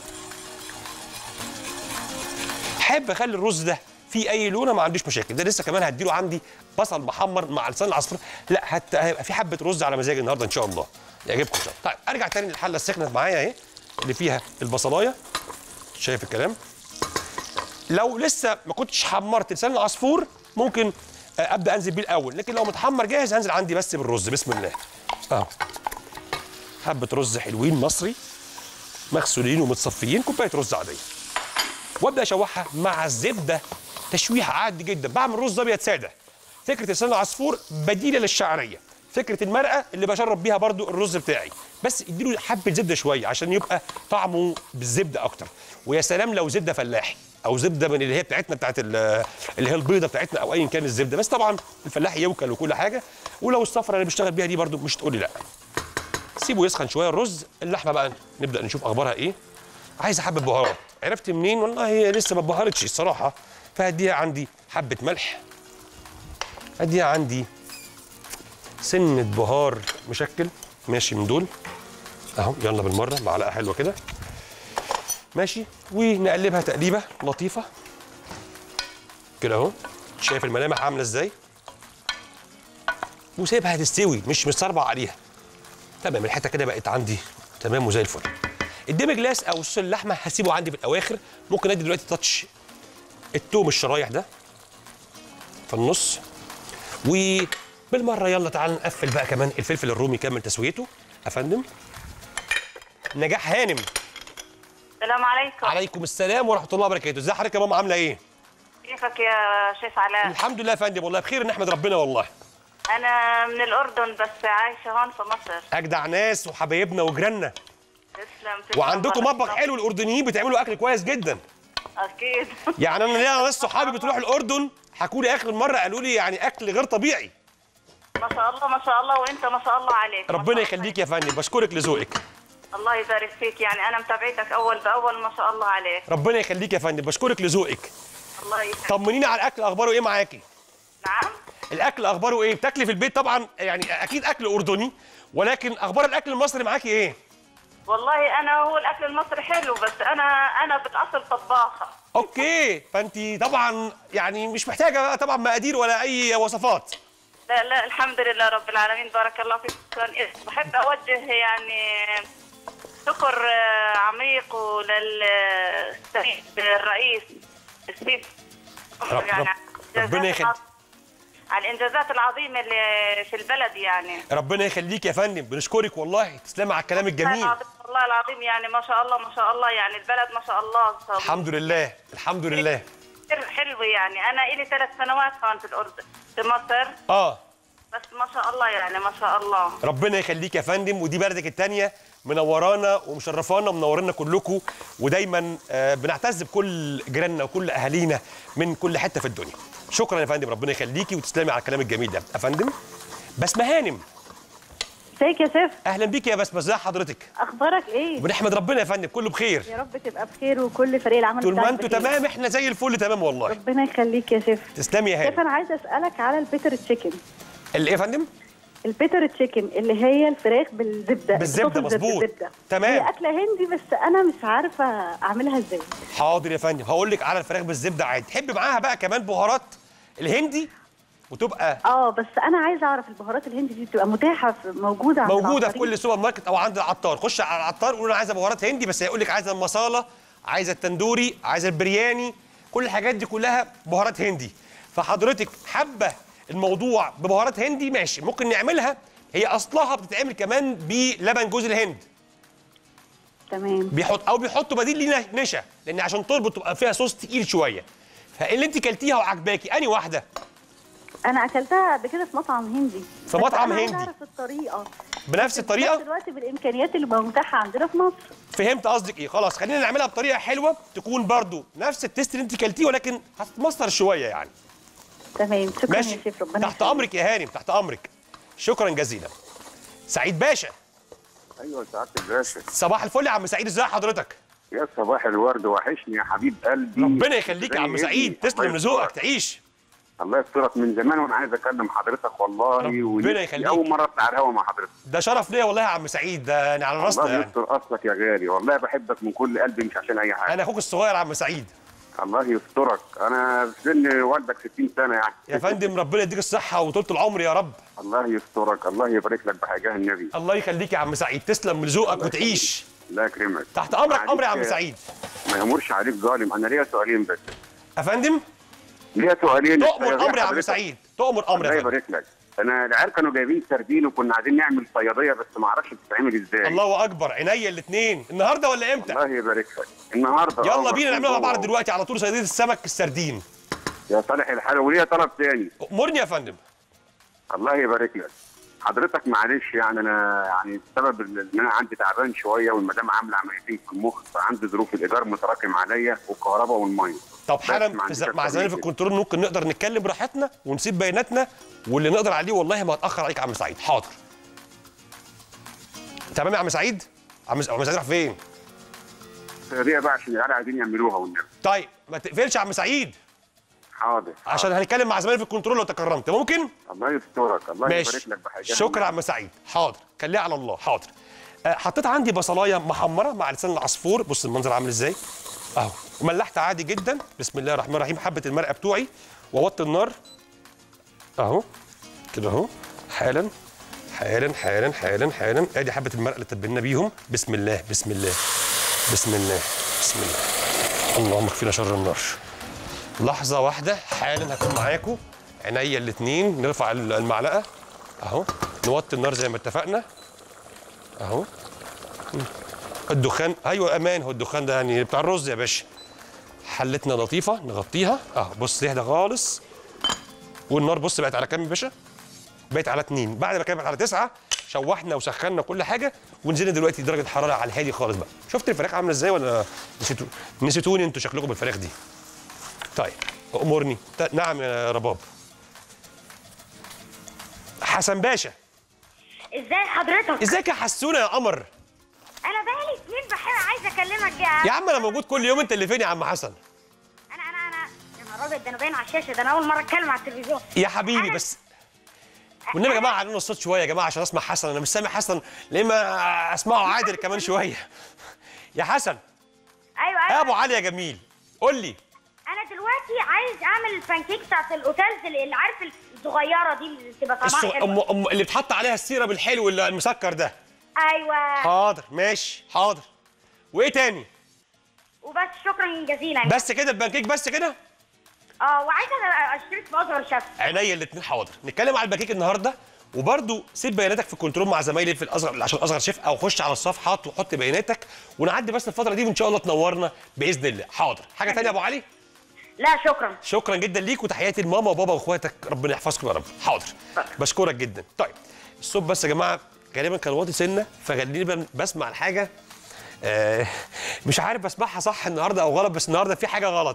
حابب اخلي الرز ده فيه اي لونه ما عنديش مشاكل ده لسه كمان هديله عندي بصل محمر مع لسان العصفور لا حتى هيبقى في حبه رز على مزاجي النهارده ان شاء الله يعجبكم ان شاء الله طيب ارجع تاني للحله السخنه معايا اهي اللي فيها البصلايه شايف الكلام لو لسه ما كنتش حمرت لسان العصفور ممكن آه، ابدا انزل بيه الاول لكن لو متحمر جاهز هنزل عندي بس بالرز بسم الله اهو حبه رز حلوين مصري مغسولين ومتصفيين كوبايه رز عاديه وابدا اشوحها مع الزبده تشويح عادي جدا بعمل رز ابيض ساده فكره لسان العصفور بديله للشعريه فكره المرقه اللي بشرب بيها برضو الرز بتاعي بس اديله حبه زبده شويه عشان يبقى طعمه بالزبده اكتر ويا سلام لو زبده فلاحي او زبده من اللي هي بتاعتنا بتاعت ال- اللي هي البيضه بتاعتنا او ايا كان الزبده بس طبعا الفلاح يوكل وكل حاجه ولو الصفرة اللي بيشتغل بيها دي برضو مش تقولي لا سيبه يسخن شويه الرز اللحمه بقى نبدا نشوف اخبارها ايه عايز حبه بهارات عرفت منين والله هي لسه ما اتبهرتش الصراحه فهديها عندي حبه ملح هديها عندي سنه بهار مشكل ماشي من دول اهو يلا بالمره معلقه حلوه كده ماشي ونقلبها تقليبه لطيفه كده اهو شايف الملامح عامله ازاي وسيبها تستوي مش مستربع عليها تمام الحته كده بقت عندي تمام وزي الفل الديم جلاس او صوص اللحمه هسيبه عندي في الاواخر ممكن ادي دلوقتي تاتش التوم الشرايح ده في النص وبالمره يلا تعال نقفل بقى كمان الفلفل الرومي يكمل تسويته يا فندم نجاح هانم السلام عليكم عليكم السلام ورحمه الله وبركاته ازي حضرتك يا ماما عامله ايه كيفك يا شيف علاء الحمد لله يا فندم والله بخير نحمد ربنا والله انا من الاردن بس عايشه هون في مصر اجدع ناس وحبايبنا وجيراننا تسلم تسلم وعندكم بارك مطبخ الله. حلو الاردنيين بتعملوا اكل كويس جدا اكيد يعني انا ليا ناس صحابي بتروح الاردن حكوا لي اخر مره قالوا لي يعني اكل غير طبيعي ما شاء الله ما شاء الله وانت ما شاء الله عليك ما ربنا شاء الله. يخليك يا فندم بشكرك لذوقك الله يبارك فيك يعني انا متابعتك اول باول ما شاء الله عليك ربنا يخليك يا فندم بشكرك لذوقك الله يسعدك طمنيني على الاكل اخباره ايه معاكي نعم الاكل اخباره ايه بتاكلي في البيت طبعا يعني اكيد اكل اردني ولكن اخبار الاكل المصري معاكي ايه والله انا هو الاكل المصري حلو بس انا انا بالاصل طباخه اوكي فانت طبعا يعني مش محتاجه بقى طبعا مقادير ولا اي وصفات لا لا الحمد لله رب العالمين بارك الله فيك شكراً. بحب اوجه يعني شكر آه، عميق للسيد الرئيس السيد رب- يعني رب- على ربنا الإنجازات يخليك. العظ- على الانجازات العظيمه اللي في البلد يعني ربنا يخليك يا فندم بنشكرك والله تسلمي على الكلام والله الجميل العظيم والله العظيم يعني ما شاء الله ما شاء الله يعني البلد ما شاء الله الحمد لله الحمد لله كتير حلوه يعني انا إلي ثلاث سنوات هون في الاردن في مصر اه بس ما شاء الله يعني ما شاء الله ربنا يخليك يا فندم ودي بلدك التانية منورانا ومشرفانا ومنورنا كلكم ودايما آه، بنعتز بكل جيراننا وكل اهالينا من كل حته في الدنيا شكرا يا فندم ربنا يخليكي وتسلمي على الكلام الجميل ده يا فندم بسمة هانم ازيك يا شيف اهلا بيك يا بسمة ازي حضرتك اخبارك ايه وبنحمد ربنا يا فندم كله بخير يا رب تبقى بخير وكل فريق العمل طول ما بتاعك انتوا بخير. تمام احنا زي الفل تمام والله ربنا يخليك يا شيف تسلمي يا شيف هانم انا عايزه اسالك على البيتر تشيكن اللي ايه يا فندم البيتر تشيكن اللي هي الفراخ بالزبده بالزبدة، بصوص الزبدة- مظبوط. بالزبدة. تمام. هي اكله هندي بس انا مش عارفه اعملها ازاي حاضر يا فندم هقول لك على الفراخ بالزبده عادي تحب معاها بقى كمان بهارات الهندي وتبقى اه بس انا عايزه اعرف البهارات الهندي دي بتبقى متاحه في موجوده عند موجوده في العطارين؟ كل سوبر ماركت او عند العطار خش على العطار قول انا عايزه بهارات هندي بس هيقول لك عايزه المصاله عايزه التندوري عايزه البرياني كل الحاجات دي كلها بهارات هندي فحضرتك حابه الموضوع ببهارات هندي ماشي ممكن نعملها هي اصلها بتتعمل كمان بلبن جوز الهند تمام بيحط او بيحطوا بديل ليه نشا لان عشان تربط تبقى فيها صوص تقيل شويه فاللي انت كلتيها وعجباكي اني واحده انا اكلتها قبل كده في مطعم هندي في بس مطعم أنا عايزة هندي. اعرف الطريقه بنفس في الطريقه نفس الوقت بالامكانيات اللي متاحه عندنا في مصر فهمت قصدك ايه خلاص خلينا نعملها بطريقه حلوه تكون برضو نفس التيست اللي انت كلتيه ولكن هتتمصر شويه يعني تمام شكرا ماشي يا شيف ربنا تحت يخليك. امرك يا هانم تحت امرك شكرا جزيلا سعيد باشا ايوه سعاده الباشا صباح الفل يا عم سعيد ازي حضرتك يا صباح الورد وحشني يا حبيب قلبي ربنا يخليك يا عم زي سعيد ابني. تسلم الله لذوقك يسترك. تعيش الله يسترك من زمان وانا عايز اكلم حضرتك والله ربنا ونفسي يخليك. اول مره اطلع على الهوا مع حضرتك ده شرف ليا والله يا عم سعيد ده يعني على راسنا الله يعني يستر اصلك يا غالي والله بحبك من كل قلبي مش عشان اي حاجه انا اخوك الصغير يا عم سعيد الله يسترك انا في سن والدك 60 سنه يعني يا فندم ربنا يديك الصحه وطولة العمر يا رب الله يسترك الله يبارك لك بحاجه النبي الله يخليك يا عم سعيد تسلم لذوقك وتعيش الله يكرمك تحت امرك عليك- امر يا عم سعيد ما يمرش عليك ظالم انا ليا سؤالين بس يا فندم ليا سؤالين تؤمر زي امر يا عم حضرتك. سعيد تؤمر امر الله يا فندم يبارك لك انا العيال كانوا جايبين سردين وكنا عايزين نعمل صياديه بس ما اعرفش بتتعمل ازاي الله اكبر عينيا الاثنين النهارده ولا امتى الله يبارك لك النهارده يلا آه، بينا نعملها مع بعض و- دلوقتي على طول صيدليه السمك السردين يا صالح الحال وليا طلب تاني امرني يا فندم الله يبارك لك حضرتك معلش يعني انا يعني السبب ان انا عندي تعبان شويه والمدام عامله عمليتين في المخ فعندي ظروف الايجار متراكم عليا والكهرباء والميه طب بس حالا ما في عنديش ز- مع أكتر زمايلي من في كده. الكنترول ممكن نقدر نتكلم براحتنا ونسيب بياناتنا واللي نقدر عليه والله ما هتاخر عليك يا عم سعيد حاضر تمام يا عم سعيد عم عم سعيد راح فين دي بقى عشان العيال عايزين يعملوها والنبي طيب ما تقفلش يا عم سعيد حاضر عشان هنتكلم مع زمايلي في الكنترول لو تكرمت ممكن الله يسترك الله ماشي يبارك لك بحاجه شكرا يا عم سعيد حاضر خليها على الله حاضر آه، حطيت عندي بصلايه محمره مع لسان العصفور بص المنظر عامل ازاي اهو وملحت عادي جدا بسم الله الرحمن الرحيم حبه المرقه بتوعي ووطي النار اهو كده اهو حالا حالا حالا حالا حالا ادي حبه المرقه اللي تبلنا بيهم بسم الله بسم الله بسم الله بسم الله اللهم اكفينا شر النار لحظه واحده حالا هكون معاكم عينيا الاثنين نرفع المعلقه اهو نوطي النار زي ما اتفقنا اهو الدخان ايوه امان هو الدخان ده يعني بتاع الرز يا باشا حلتنا لطيفه نغطيها اهو بص تهدى خالص والنار بص بقت على كام يا باشا بقت على اتنين بعد ما كانت بقت على تسعه شوحنا وسخنا كل حاجه ونزلنا دلوقتي درجه حراره على الهادي خالص بقى شفت الفراخ عامله ازاي ولا نسيتوا نسيتوني انتوا شكلكم بالفراخ دي طيب امرني ت- نعم يا رباب حسن باشا ازاي حضرتك ازيك يا حسونه يا قمر انا بقالي سنين بحاول عايزه اكلمك يا يا عم انا موجود كل يوم انت اللي فين يا عم حسن انا انا انا يا نهار ابيض ده انا باين على الشاشه ده انا اول مره اتكلم على التلفزيون يا حبيبي أنا- بس والنبي يا جماعه علينا الصوت شويه يا جماعه عشان اسمع حسن انا مش سامع حسن ليه ما اسمعه عادل كمان شويه يا حسن ايوه يا ايوه ابو علي يا جميل قول لي انا دلوقتي عايز اعمل البانكيك بتاعت الاوتيلز اللي اللي عارف الصغيره دي اللي بتبقى طعمها الصغ... حلو أم... أم... اللي بتحط عليها السيرب الحلو اللي المسكر ده ايوه حاضر ماشي حاضر وايه تاني وبس شكرا جزيلا بس كده البانكيك بس كده اه وعايزه اشترك في اصغر شيف عينيا الاثنين حاضر نتكلم على الباكيك النهارده وبرده سيب بياناتك في الكنترول مع زمايلي في الاصغر عشان اصغر شيف او خش على الصفحات وحط بياناتك ونعدي بس الفتره دي وان شاء الله تنورنا باذن الله حاضر حاجه تانية يا ابو علي لا شكرا شكرا جدا ليك وتحياتي لماما وبابا واخواتك ربنا يحفظكم يا رب حاضر بشكرك جدا طيب الصوت بس يا جماعه غالبا كان واطي سنه فخليني بن- بسمع الحاجه آه مش عارف بسمعها صح النهارده او غلط بس النهارده في حاجه غلط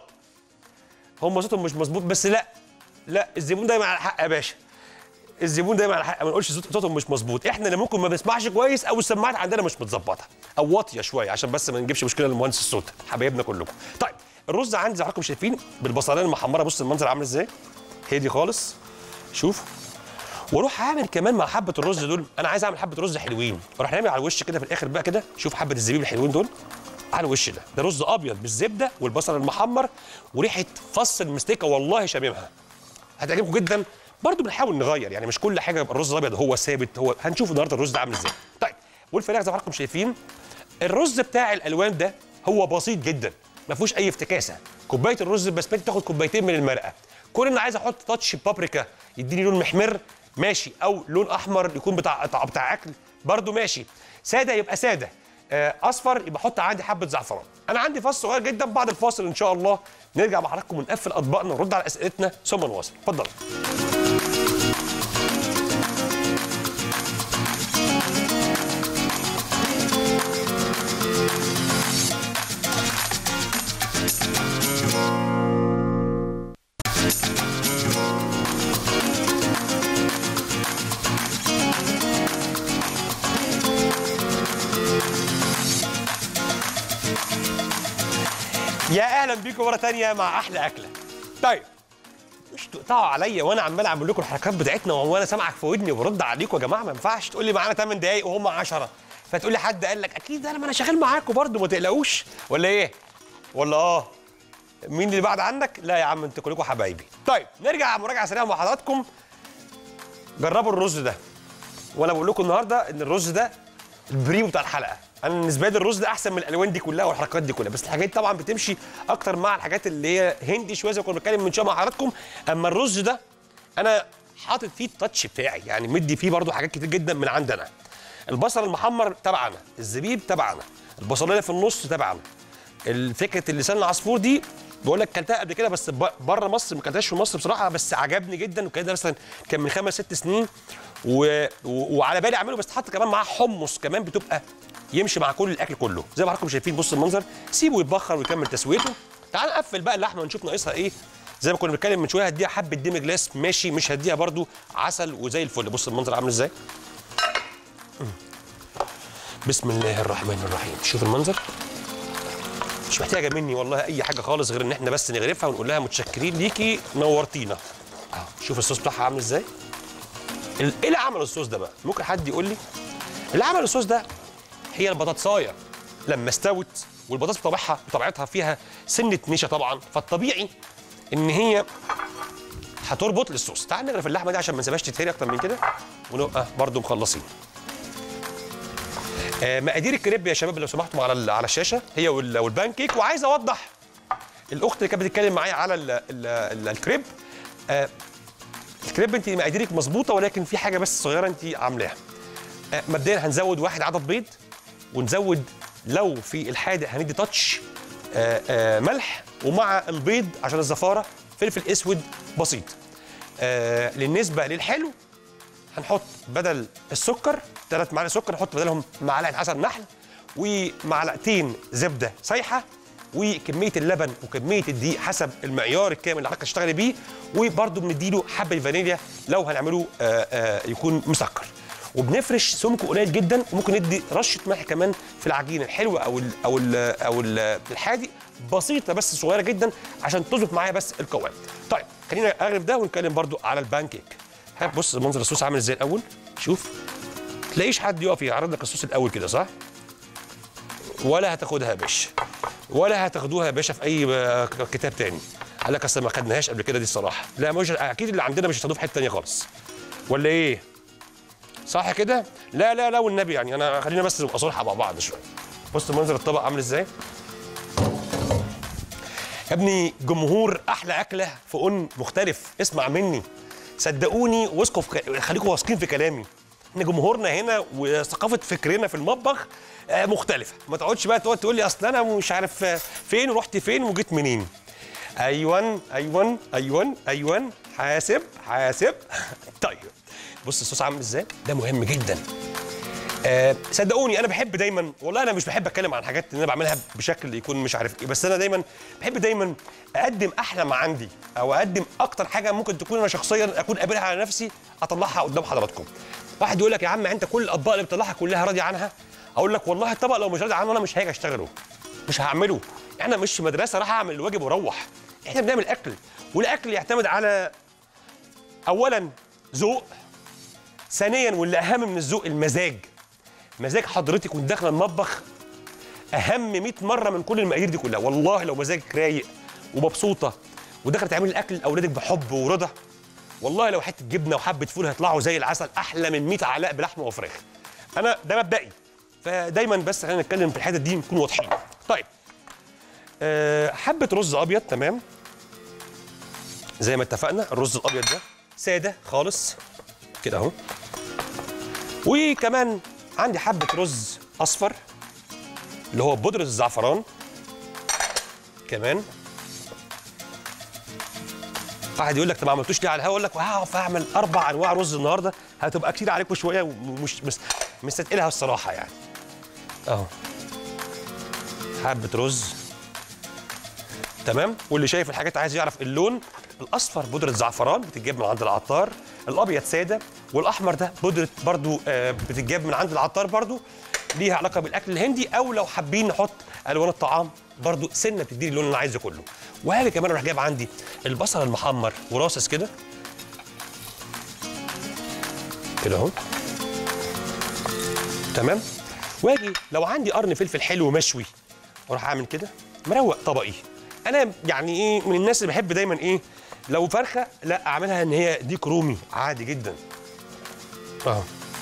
هم صوتهم مش مظبوط بس لا لا الزبون دايما على حق يا باشا الزبون دايما على حق ما نقولش صوت- صوتهم مش مظبوط احنا اللي ممكن ما بنسمعش كويس او السماعات عندنا مش متظبطه او واطيه شويه عشان بس ما نجيبش مشكله لمهندس الصوت حبايبنا كلكم طيب الرز عندي زي ما حضراتكم شايفين بالبصلين المحمره بص المنظر عامل ازاي هادي خالص شوف واروح عامل كمان مع حبه الرز دول انا عايز اعمل حبه رز حلوين اروح نعمل على الوش كده في الاخر بقى كده شوف حبه الزبيب الحلوين دول على الوش ده ده رز ابيض بالزبده والبصل المحمر وريحه فص المستيكه والله شاممها هتعجبكم جدا برضو بنحاول نغير يعني مش كل حاجه يبقى الرز الابيض هو ثابت هو هنشوف النهارده الرز ده عامل ازاي طيب والفراخ زي ما حضراتكم شايفين الرز بتاع الالوان ده هو بسيط جدا ما فيهوش اي افتكاسه كوبايه الرز البسمتي تاخد كوبايتين من المرقه كون ان عايز احط تاتش بابريكا يديني لون محمر ماشي او لون احمر يكون بتاع بتاع, بتاع اكل برضو ماشي ساده يبقى ساده آه، اصفر يبقى احط عندي حبه زعفران انا عندي فاصل صغير جدا بعد الفاصل ان شاء الله نرجع مع حضراتكم ونقفل اطباقنا ونرد على اسئلتنا ثم نواصل اتفضلوا يا اهلا بيكم مره تانية مع احلى اكله طيب مش تقطعوا عليا وانا عمال اعمل لكم الحركات بتاعتنا وانا سامعك في ودني وبرد عليكم يا جماعه ما ينفعش تقول لي معانا 8 دقايق وهم 10 فتقول لي حد قال لك اكيد انا ما انا شغال معاكم برضه ما تقلقوش ولا ايه ولا اه مين اللي بعد عنك لا يا عم انتوا كلكم حبايبي طيب نرجع مراجعه سريعه مع حضراتكم جربوا الرز ده وانا بقول لكم النهارده ان الرز ده البريمو بتاع الحلقه انا بالنسبه لي الرز ده احسن من الالوان دي كلها والحركات دي كلها بس الحاجات دي طبعا بتمشي اكتر مع الحاجات اللي هي هندي شويه زي ما كنا بنتكلم من شويه مع حضراتكم اما الرز ده انا حاطط فيه التاتش بتاعي يعني مدي فيه برضو حاجات كتير جدا من عندنا البصل المحمر تبعنا الزبيب تبعنا البصلايه في النص تبعنا الفكره اللسان العصفور دي بقول لك كلتها قبل كده بس بره مصر ما كلتهاش في مصر بصراحه بس عجبني جدا وكان ده مثلا كان من خمس ست سنين و... و... وعلى بالي اعمله بس تحط كمان معاه حمص كمان بتبقى يمشي مع كل الاكل كله زي ما حضراتكم شايفين بص المنظر سيبه يتبخر ويكمل تسويته تعال نقفل بقى اللحمه ونشوف ناقصها ايه زي ما كنا بنتكلم من شويه هديها حبه ديم جلاس ماشي مش هديها برده عسل وزي الفل بص المنظر عامل ازاي بسم الله الرحمن الرحيم شوف المنظر مش محتاجه مني والله اي حاجه خالص غير ان احنا بس نغرفها ونقول لها متشكرين ليكي نورتينا اهو شوف الصوص بتاعها عامل ازاي ال- ايه اللي عمل الصوص ده بقى ممكن حد يقول لي اللي عمل الصوص ده هي البطاطسايه لما استوت والبطاطس بطبيعها بطبيعتها فيها سنه نشا طبعا فالطبيعي ان هي هتربط للصوص تعال نغرف اللحمه دي عشان ما نسيبهاش تتهري اكتر من كده ونبقى برضو مخلصين آه، مقادير الكريب يا شباب لو سمحتم على ال- على الشاشه هي وال- والبان كيك وعايز اوضح الاخت اللي كانت بتتكلم معايا على ال ال ال الكريب آه، الكريب انت مقاديرك مظبوطه ولكن في حاجه بس صغيره انت عاملاها آه، مبدئيا هنزود واحد عدد بيض ونزود لو في الحادق هندي تاتش آه، آه، ملح ومع البيض عشان الزفاره فلفل اسود بسيط آه، بالنسبه للحلو هنحط بدل السكر ثلاث معالق سكر نحط بدلهم معلقه عسل نحل ومعلقتين زبده سايحه وكميه اللبن وكميه الدقيق حسب المعيار الكامل اللي حضرتك هتشتغلي بيه وبرده بنديله حبه فانيليا لو هنعمله آه، آه، يكون مسكر وبنفرش سمكه قليل جدا وممكن ندي رشه ملح كمان في العجينه الحلوه او ال او ال او ال الحادق بسيطه بس صغيره جدا عشان تظبط معايا بس القوام طيب خلينا اغرف ده ونتكلم برده على البان كيك هات بص منظر الصوص عامل ازاي الاول شوف تلاقيش حد يقف يعرض لك الصوص الاول كده صح ولا هتاخدها يا باشا ولا هتاخدوها يا باشا في اي آه، كتاب تاني قال لك اصل ما خدناهاش قبل كده دي الصراحه لا مش اكيد اللي عندنا مش هتاخدوه في حته تانيه خالص ولا ايه صح كده لا لا لا والنبي يعني انا خلينا بس نبقى صراحه مع بعض شويه بص منظر الطبق عامل ازاي يا ابني جمهور احلى اكله في اون مختلف اسمع مني صدقوني واثقوا في ك- خليكم واثقين في كلامي ان جمهورنا هنا وثقافه فكرنا في المطبخ آه، مختلفه ما تقعدش بقى تقعد تقول لي اصل انا مش عارف آه، فين ورحت فين وجيت منين ايوان ايوان ايوان ايوان حاسب حاسب طيب بص الصوص عامل ازاي ده مهم جدا آه، صدقوني انا بحب دايما والله انا مش بحب اتكلم عن حاجات اللي انا بعملها بشكل يكون مش عارف ايه بس انا دايما بحب دايما اقدم احلى ما عندي او اقدم اكتر حاجه ممكن تكون انا شخصيا اكون قابلها على نفسي اطلعها قدام حضراتكم واحد يقول لك يا عم انت كل الاطباق اللي بتطلعها كلها راضي عنها اقول لك والله الطبق لو مش راضي عنه انا مش هاجي اشتغله مش هعمله احنا مش مدرسه راح اعمل الواجب واروح احنا بنعمل اكل والاكل يعتمد على اولا ذوق ثانيا واللي اهم من الذوق المزاج مزاج حضرتك وانت داخله المطبخ اهم 100 مره من كل المقادير دي كلها والله لو مزاجك رايق ومبسوطه وداخله تعملي الاكل لاولادك بحب ورضا والله لو حته جبنه وحبه فول هيطلعوا زي العسل احلى من 100 علاء بلحمه وفراخ انا ده مبدئي فدايما بس خلينا نتكلم في الحته دي نكون واضحين طيب أه حبه رز ابيض تمام زي ما اتفقنا الرز الابيض ده ساده خالص كده اهو وكمان عندي حبه رز اصفر اللي هو بودره الزعفران كمان واحد يقول لك طب ما عملتوش ليه على الهوا اقول لك هقف اعمل اربع انواع رز النهارده هتبقى كتير عليكم شويه ومش مش مستثقلها الصراحه يعني اهو حبه رز تمام واللي شايف الحاجات عايز يعرف اللون الاصفر بودره زعفران بتتجاب من عند العطار الابيض ساده والاحمر ده بودره برضو آه، بتتجاب من عند العطار برضو ليها علاقه بالاكل الهندي او لو حابين نحط الوان الطعام برضو سنه بتديني اللون اللي انا عايزه كله وهاجي كمان اروح جايب عندي البصل المحمر وراصص كده كده اهو تمام واجي لو عندي قرن فلفل حلو مشوي واروح اعمل كده مروق طبقي انا يعني ايه من الناس اللي بحب دايما ايه لو فرخه لا اعملها ان هي ديك رومي عادي جدا اهو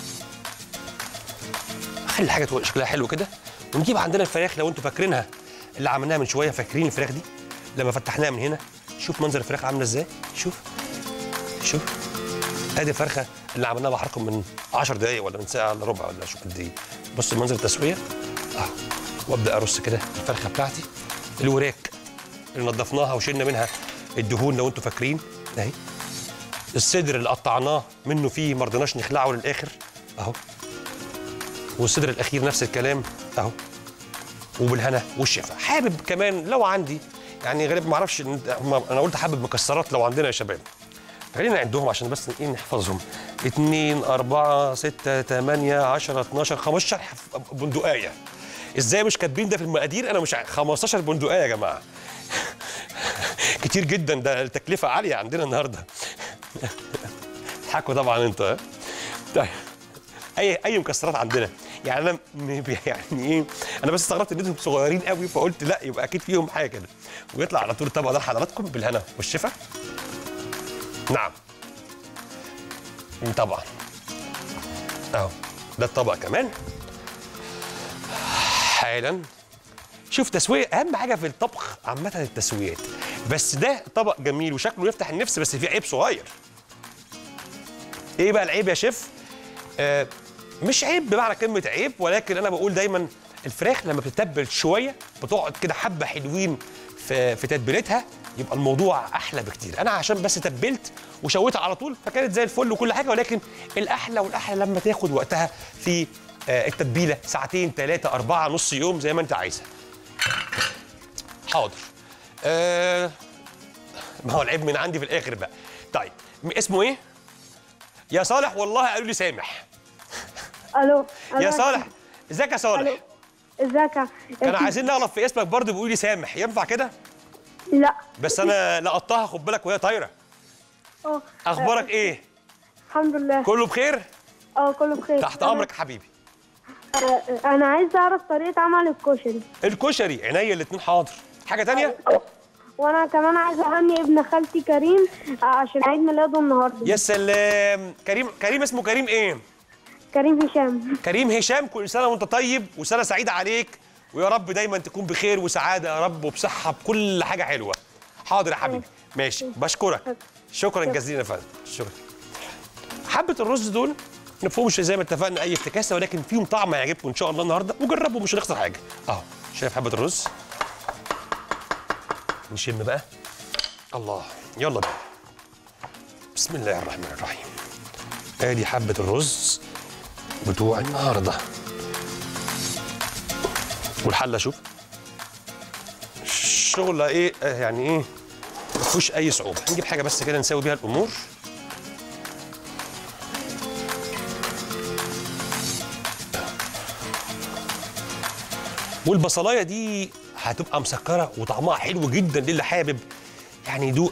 خلي الحاجه تبقى شكلها حلو كده ونجيب عندنا الفراخ لو انتوا فاكرينها اللي عملناها من شويه فاكرين الفراخ دي لما فتحناها من هنا شوف منظر الفراخ عامله ازاي شوف شوف ادي الفرخه اللي عملناها مع حضراتكم من 10 دقائق ولا من ساعه الا ربع ولا شوف قد ايه بص منظر التسويه اه وابدا ارص كده الفرخه بتاعتي الوراك اللي نضفناها وشلنا منها الدهون لو انتوا فاكرين اهي الصدر اللي قطعناه منه فيه ما رضيناش نخلعه للاخر اهو والصدر الاخير نفس الكلام اهو وبالهنا والشفا حابب كمان لو عندي يعني غالبا ما اعرفش إن- هم- انا قلت حابب مكسرات لو عندنا يا شباب خلينا نعدهم عشان بس ايه نحفظهم 2 4 6 8 10 12 15 حف- بندقايه ازاي مش كاتبين ده في المقادير انا مش ع- 15 بندقايه يا جماعه كتير جدا ده التكلفه عاليه عندنا النهارده تضحكوا طبعا انتوا ها؟ طيب اي اي مكسرات عندنا يعني انا م- يعني ايه انا بس استغربت ان انتم صغيرين قوي فقلت لا يبقى اكيد فيهم حاجه كده ويطلع على طول الطبق ده لحضراتكم بالهنا والشفا نعم طبعا اهو ده الطبق كمان حالا شوف تسويه اهم حاجه في الطبخ عامه التسويات بس ده طبق جميل وشكله يفتح النفس بس فيه عيب صغير ايه بقى العيب يا شيف آه مش عيب بمعنى كلمه عيب ولكن انا بقول دايما الفراخ لما بتتبل شويه بتقعد كده حبه حلوين في في تتبيلتها يبقى الموضوع احلى بكتير انا عشان بس تبلت وشويتها على طول فكانت زي الفل وكل حاجه ولكن الاحلى والاحلى لما تاخد وقتها في آه التتبيله ساعتين ثلاثه اربعه نص يوم زي ما انت عايزها حاضر آه ما هو العيب من عندي في الاخر بقى طيب م- اسمه ايه يا صالح والله قالوا لي سامح الو ألو. يا صالح ازيك يا صالح الو ازيك يا- كانوا عايزين نعرف في اسمك برضه بيقولوا لي سامح ينفع كده لا بس انا لقطتها خد بالك وهي طايره اه اخبارك ايه الحمد لله كله بخير اه كله بخير تحت امرك يا حبيبي آه، انا عايز اعرف طريقه عمل الكشري الكشري عينيا الاتنين حاضر حاجه تانية وانا كمان عايزه اهني ابن خالتي كريم آه، عشان عيد ميلاده النهارده يا سلام كريم كريم اسمه كريم ايه كريم هشام كريم هشام كل سنه وانت طيب وسنه سعيده عليك ويا رب دايما تكون بخير وسعاده يا رب وبصحه بكل حاجه حلوه حاضر يا حبيبي ماشي بشكرك شكرا جزيلا يا فندم شكرا حبه الرز دول ما فيهمش زي ما اتفقنا اي افتكاسه ولكن فيهم طعم هيعجبكم ان شاء الله النهارده وجربوا مش هنخسر حاجه اهو شايف حبه الرز نشم بقى الله يلا بقى بسم الله الرحمن الرحيم ادي حبه الرز بتوع النهارده والحله شوف الشغل ايه آه يعني ايه ما فيهوش اي صعوبه نجيب حاجه بس كده نسوي بيها الامور والبصلايه دي هتبقى مسكره وطعمها حلو جدا للي حابب يعني يدوق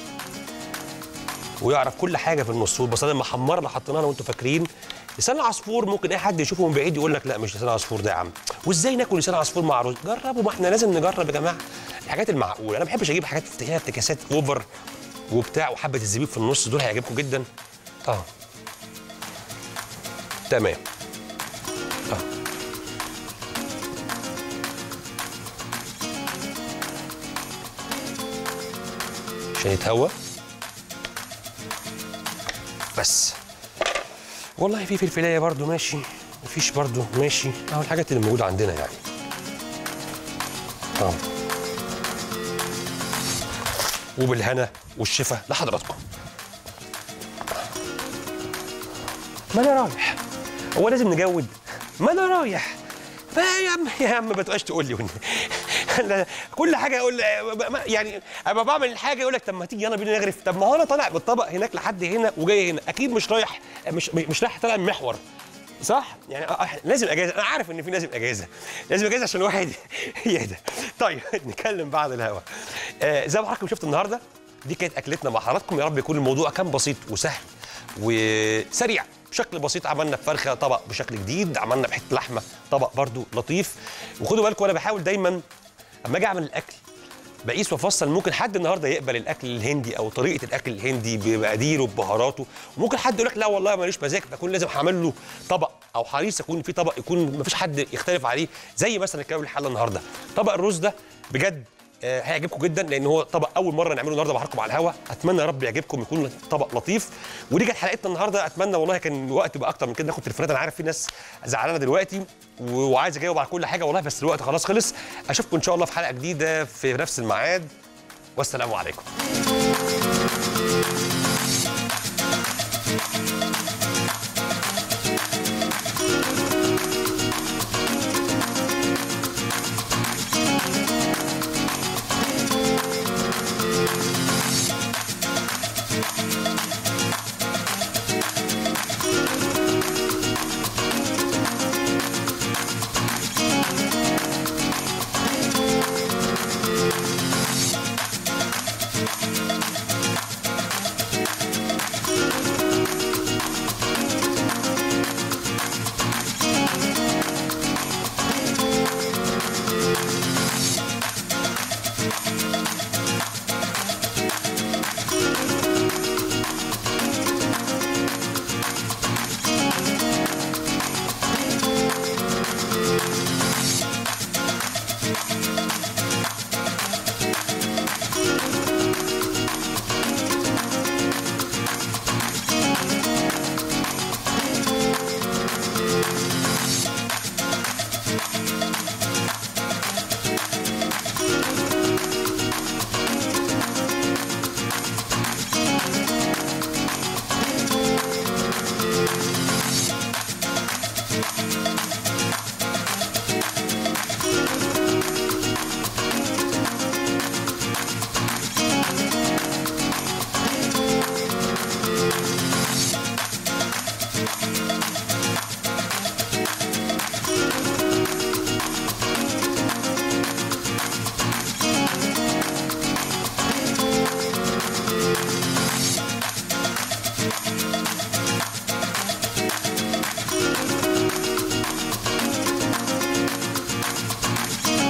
ويعرف كل حاجه في النص والبصلايه المحمره اللي حطيناها لو انتوا فاكرين لسان العصفور ممكن اي حد يشوفه من بعيد يقول لك لا مش لسان عصفور ده يا عم وازاي ناكل لسان عصفور مع رز جربوا ما احنا لازم نجرب يا جماعه الحاجات المعقوله انا ما بحبش اجيب حاجات فيها افتكاسات اوفر وبتاع وحبه الزبيب في النص دول هيعجبكم جدا اه تمام اه عشان يتهوى بس والله في فلفلايه برضو ماشي مفيش برضو ماشي اهو الحاجات اللي موجوده عندنا يعني اه وبالهنا والشفا لحضراتكم ما انا رايح هو لازم نجود ما انا رايح فيا عم يا عم ما تبقاش تقول لي والنبي. أنا كل حاجه اقول ما- يعني اما بعمل الحاجه يقول لك طب ما تيجي يلا بينا نغرف طب ما هو انا طالع بالطبق هناك لحد هنا وجاي هنا اكيد مش رايح مش مش رايح طالع من محور صح يعني آه، آه، لازم اجازه انا عارف ان في لازم اجازه لازم اجازه عشان الواحد يهدى طيب نتكلم بعد الهوا آه زي ما حضراتكم شفتوا النهارده دي كانت اكلتنا مع حضراتكم يا رب يكون الموضوع كان بسيط وسهل وسريع بشكل بسيط عملنا بفرخه طبق بشكل جديد عملنا بحته لحمه طبق برضو لطيف وخدوا بالكم انا بحاول دايما اما اجي اعمل الاكل بقيس وافصل ممكن حد النهارده يقبل الاكل الهندي او طريقه الاكل الهندي بمقاديره ببهاراته وممكن حد يقول لك لا والله ماليش مزاج بكون لازم هعمل له طبق او حريص يكون في طبق يكون ما فيش حد يختلف عليه زي مثلا الكباب الحله النهارده طبق الرز ده بجد آه، هيعجبكم جدا لان هو طبق اول مره نعمله النهارده مع حضراتكم على الهوا اتمنى يا رب يعجبكم يكون طبق لطيف ودي كانت حلقتنا النهارده اتمنى والله كان الوقت بقى اكتر من كده ناخد تليفونات انا عارف في ناس زعلانه دلوقتي و- وعايز اجاوب على كل حاجه والله بس الوقت خلاص خلص اشوفكم ان شاء الله في حلقه جديده في نفس الميعاد والسلام عليكم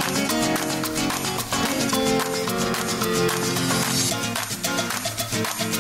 Thank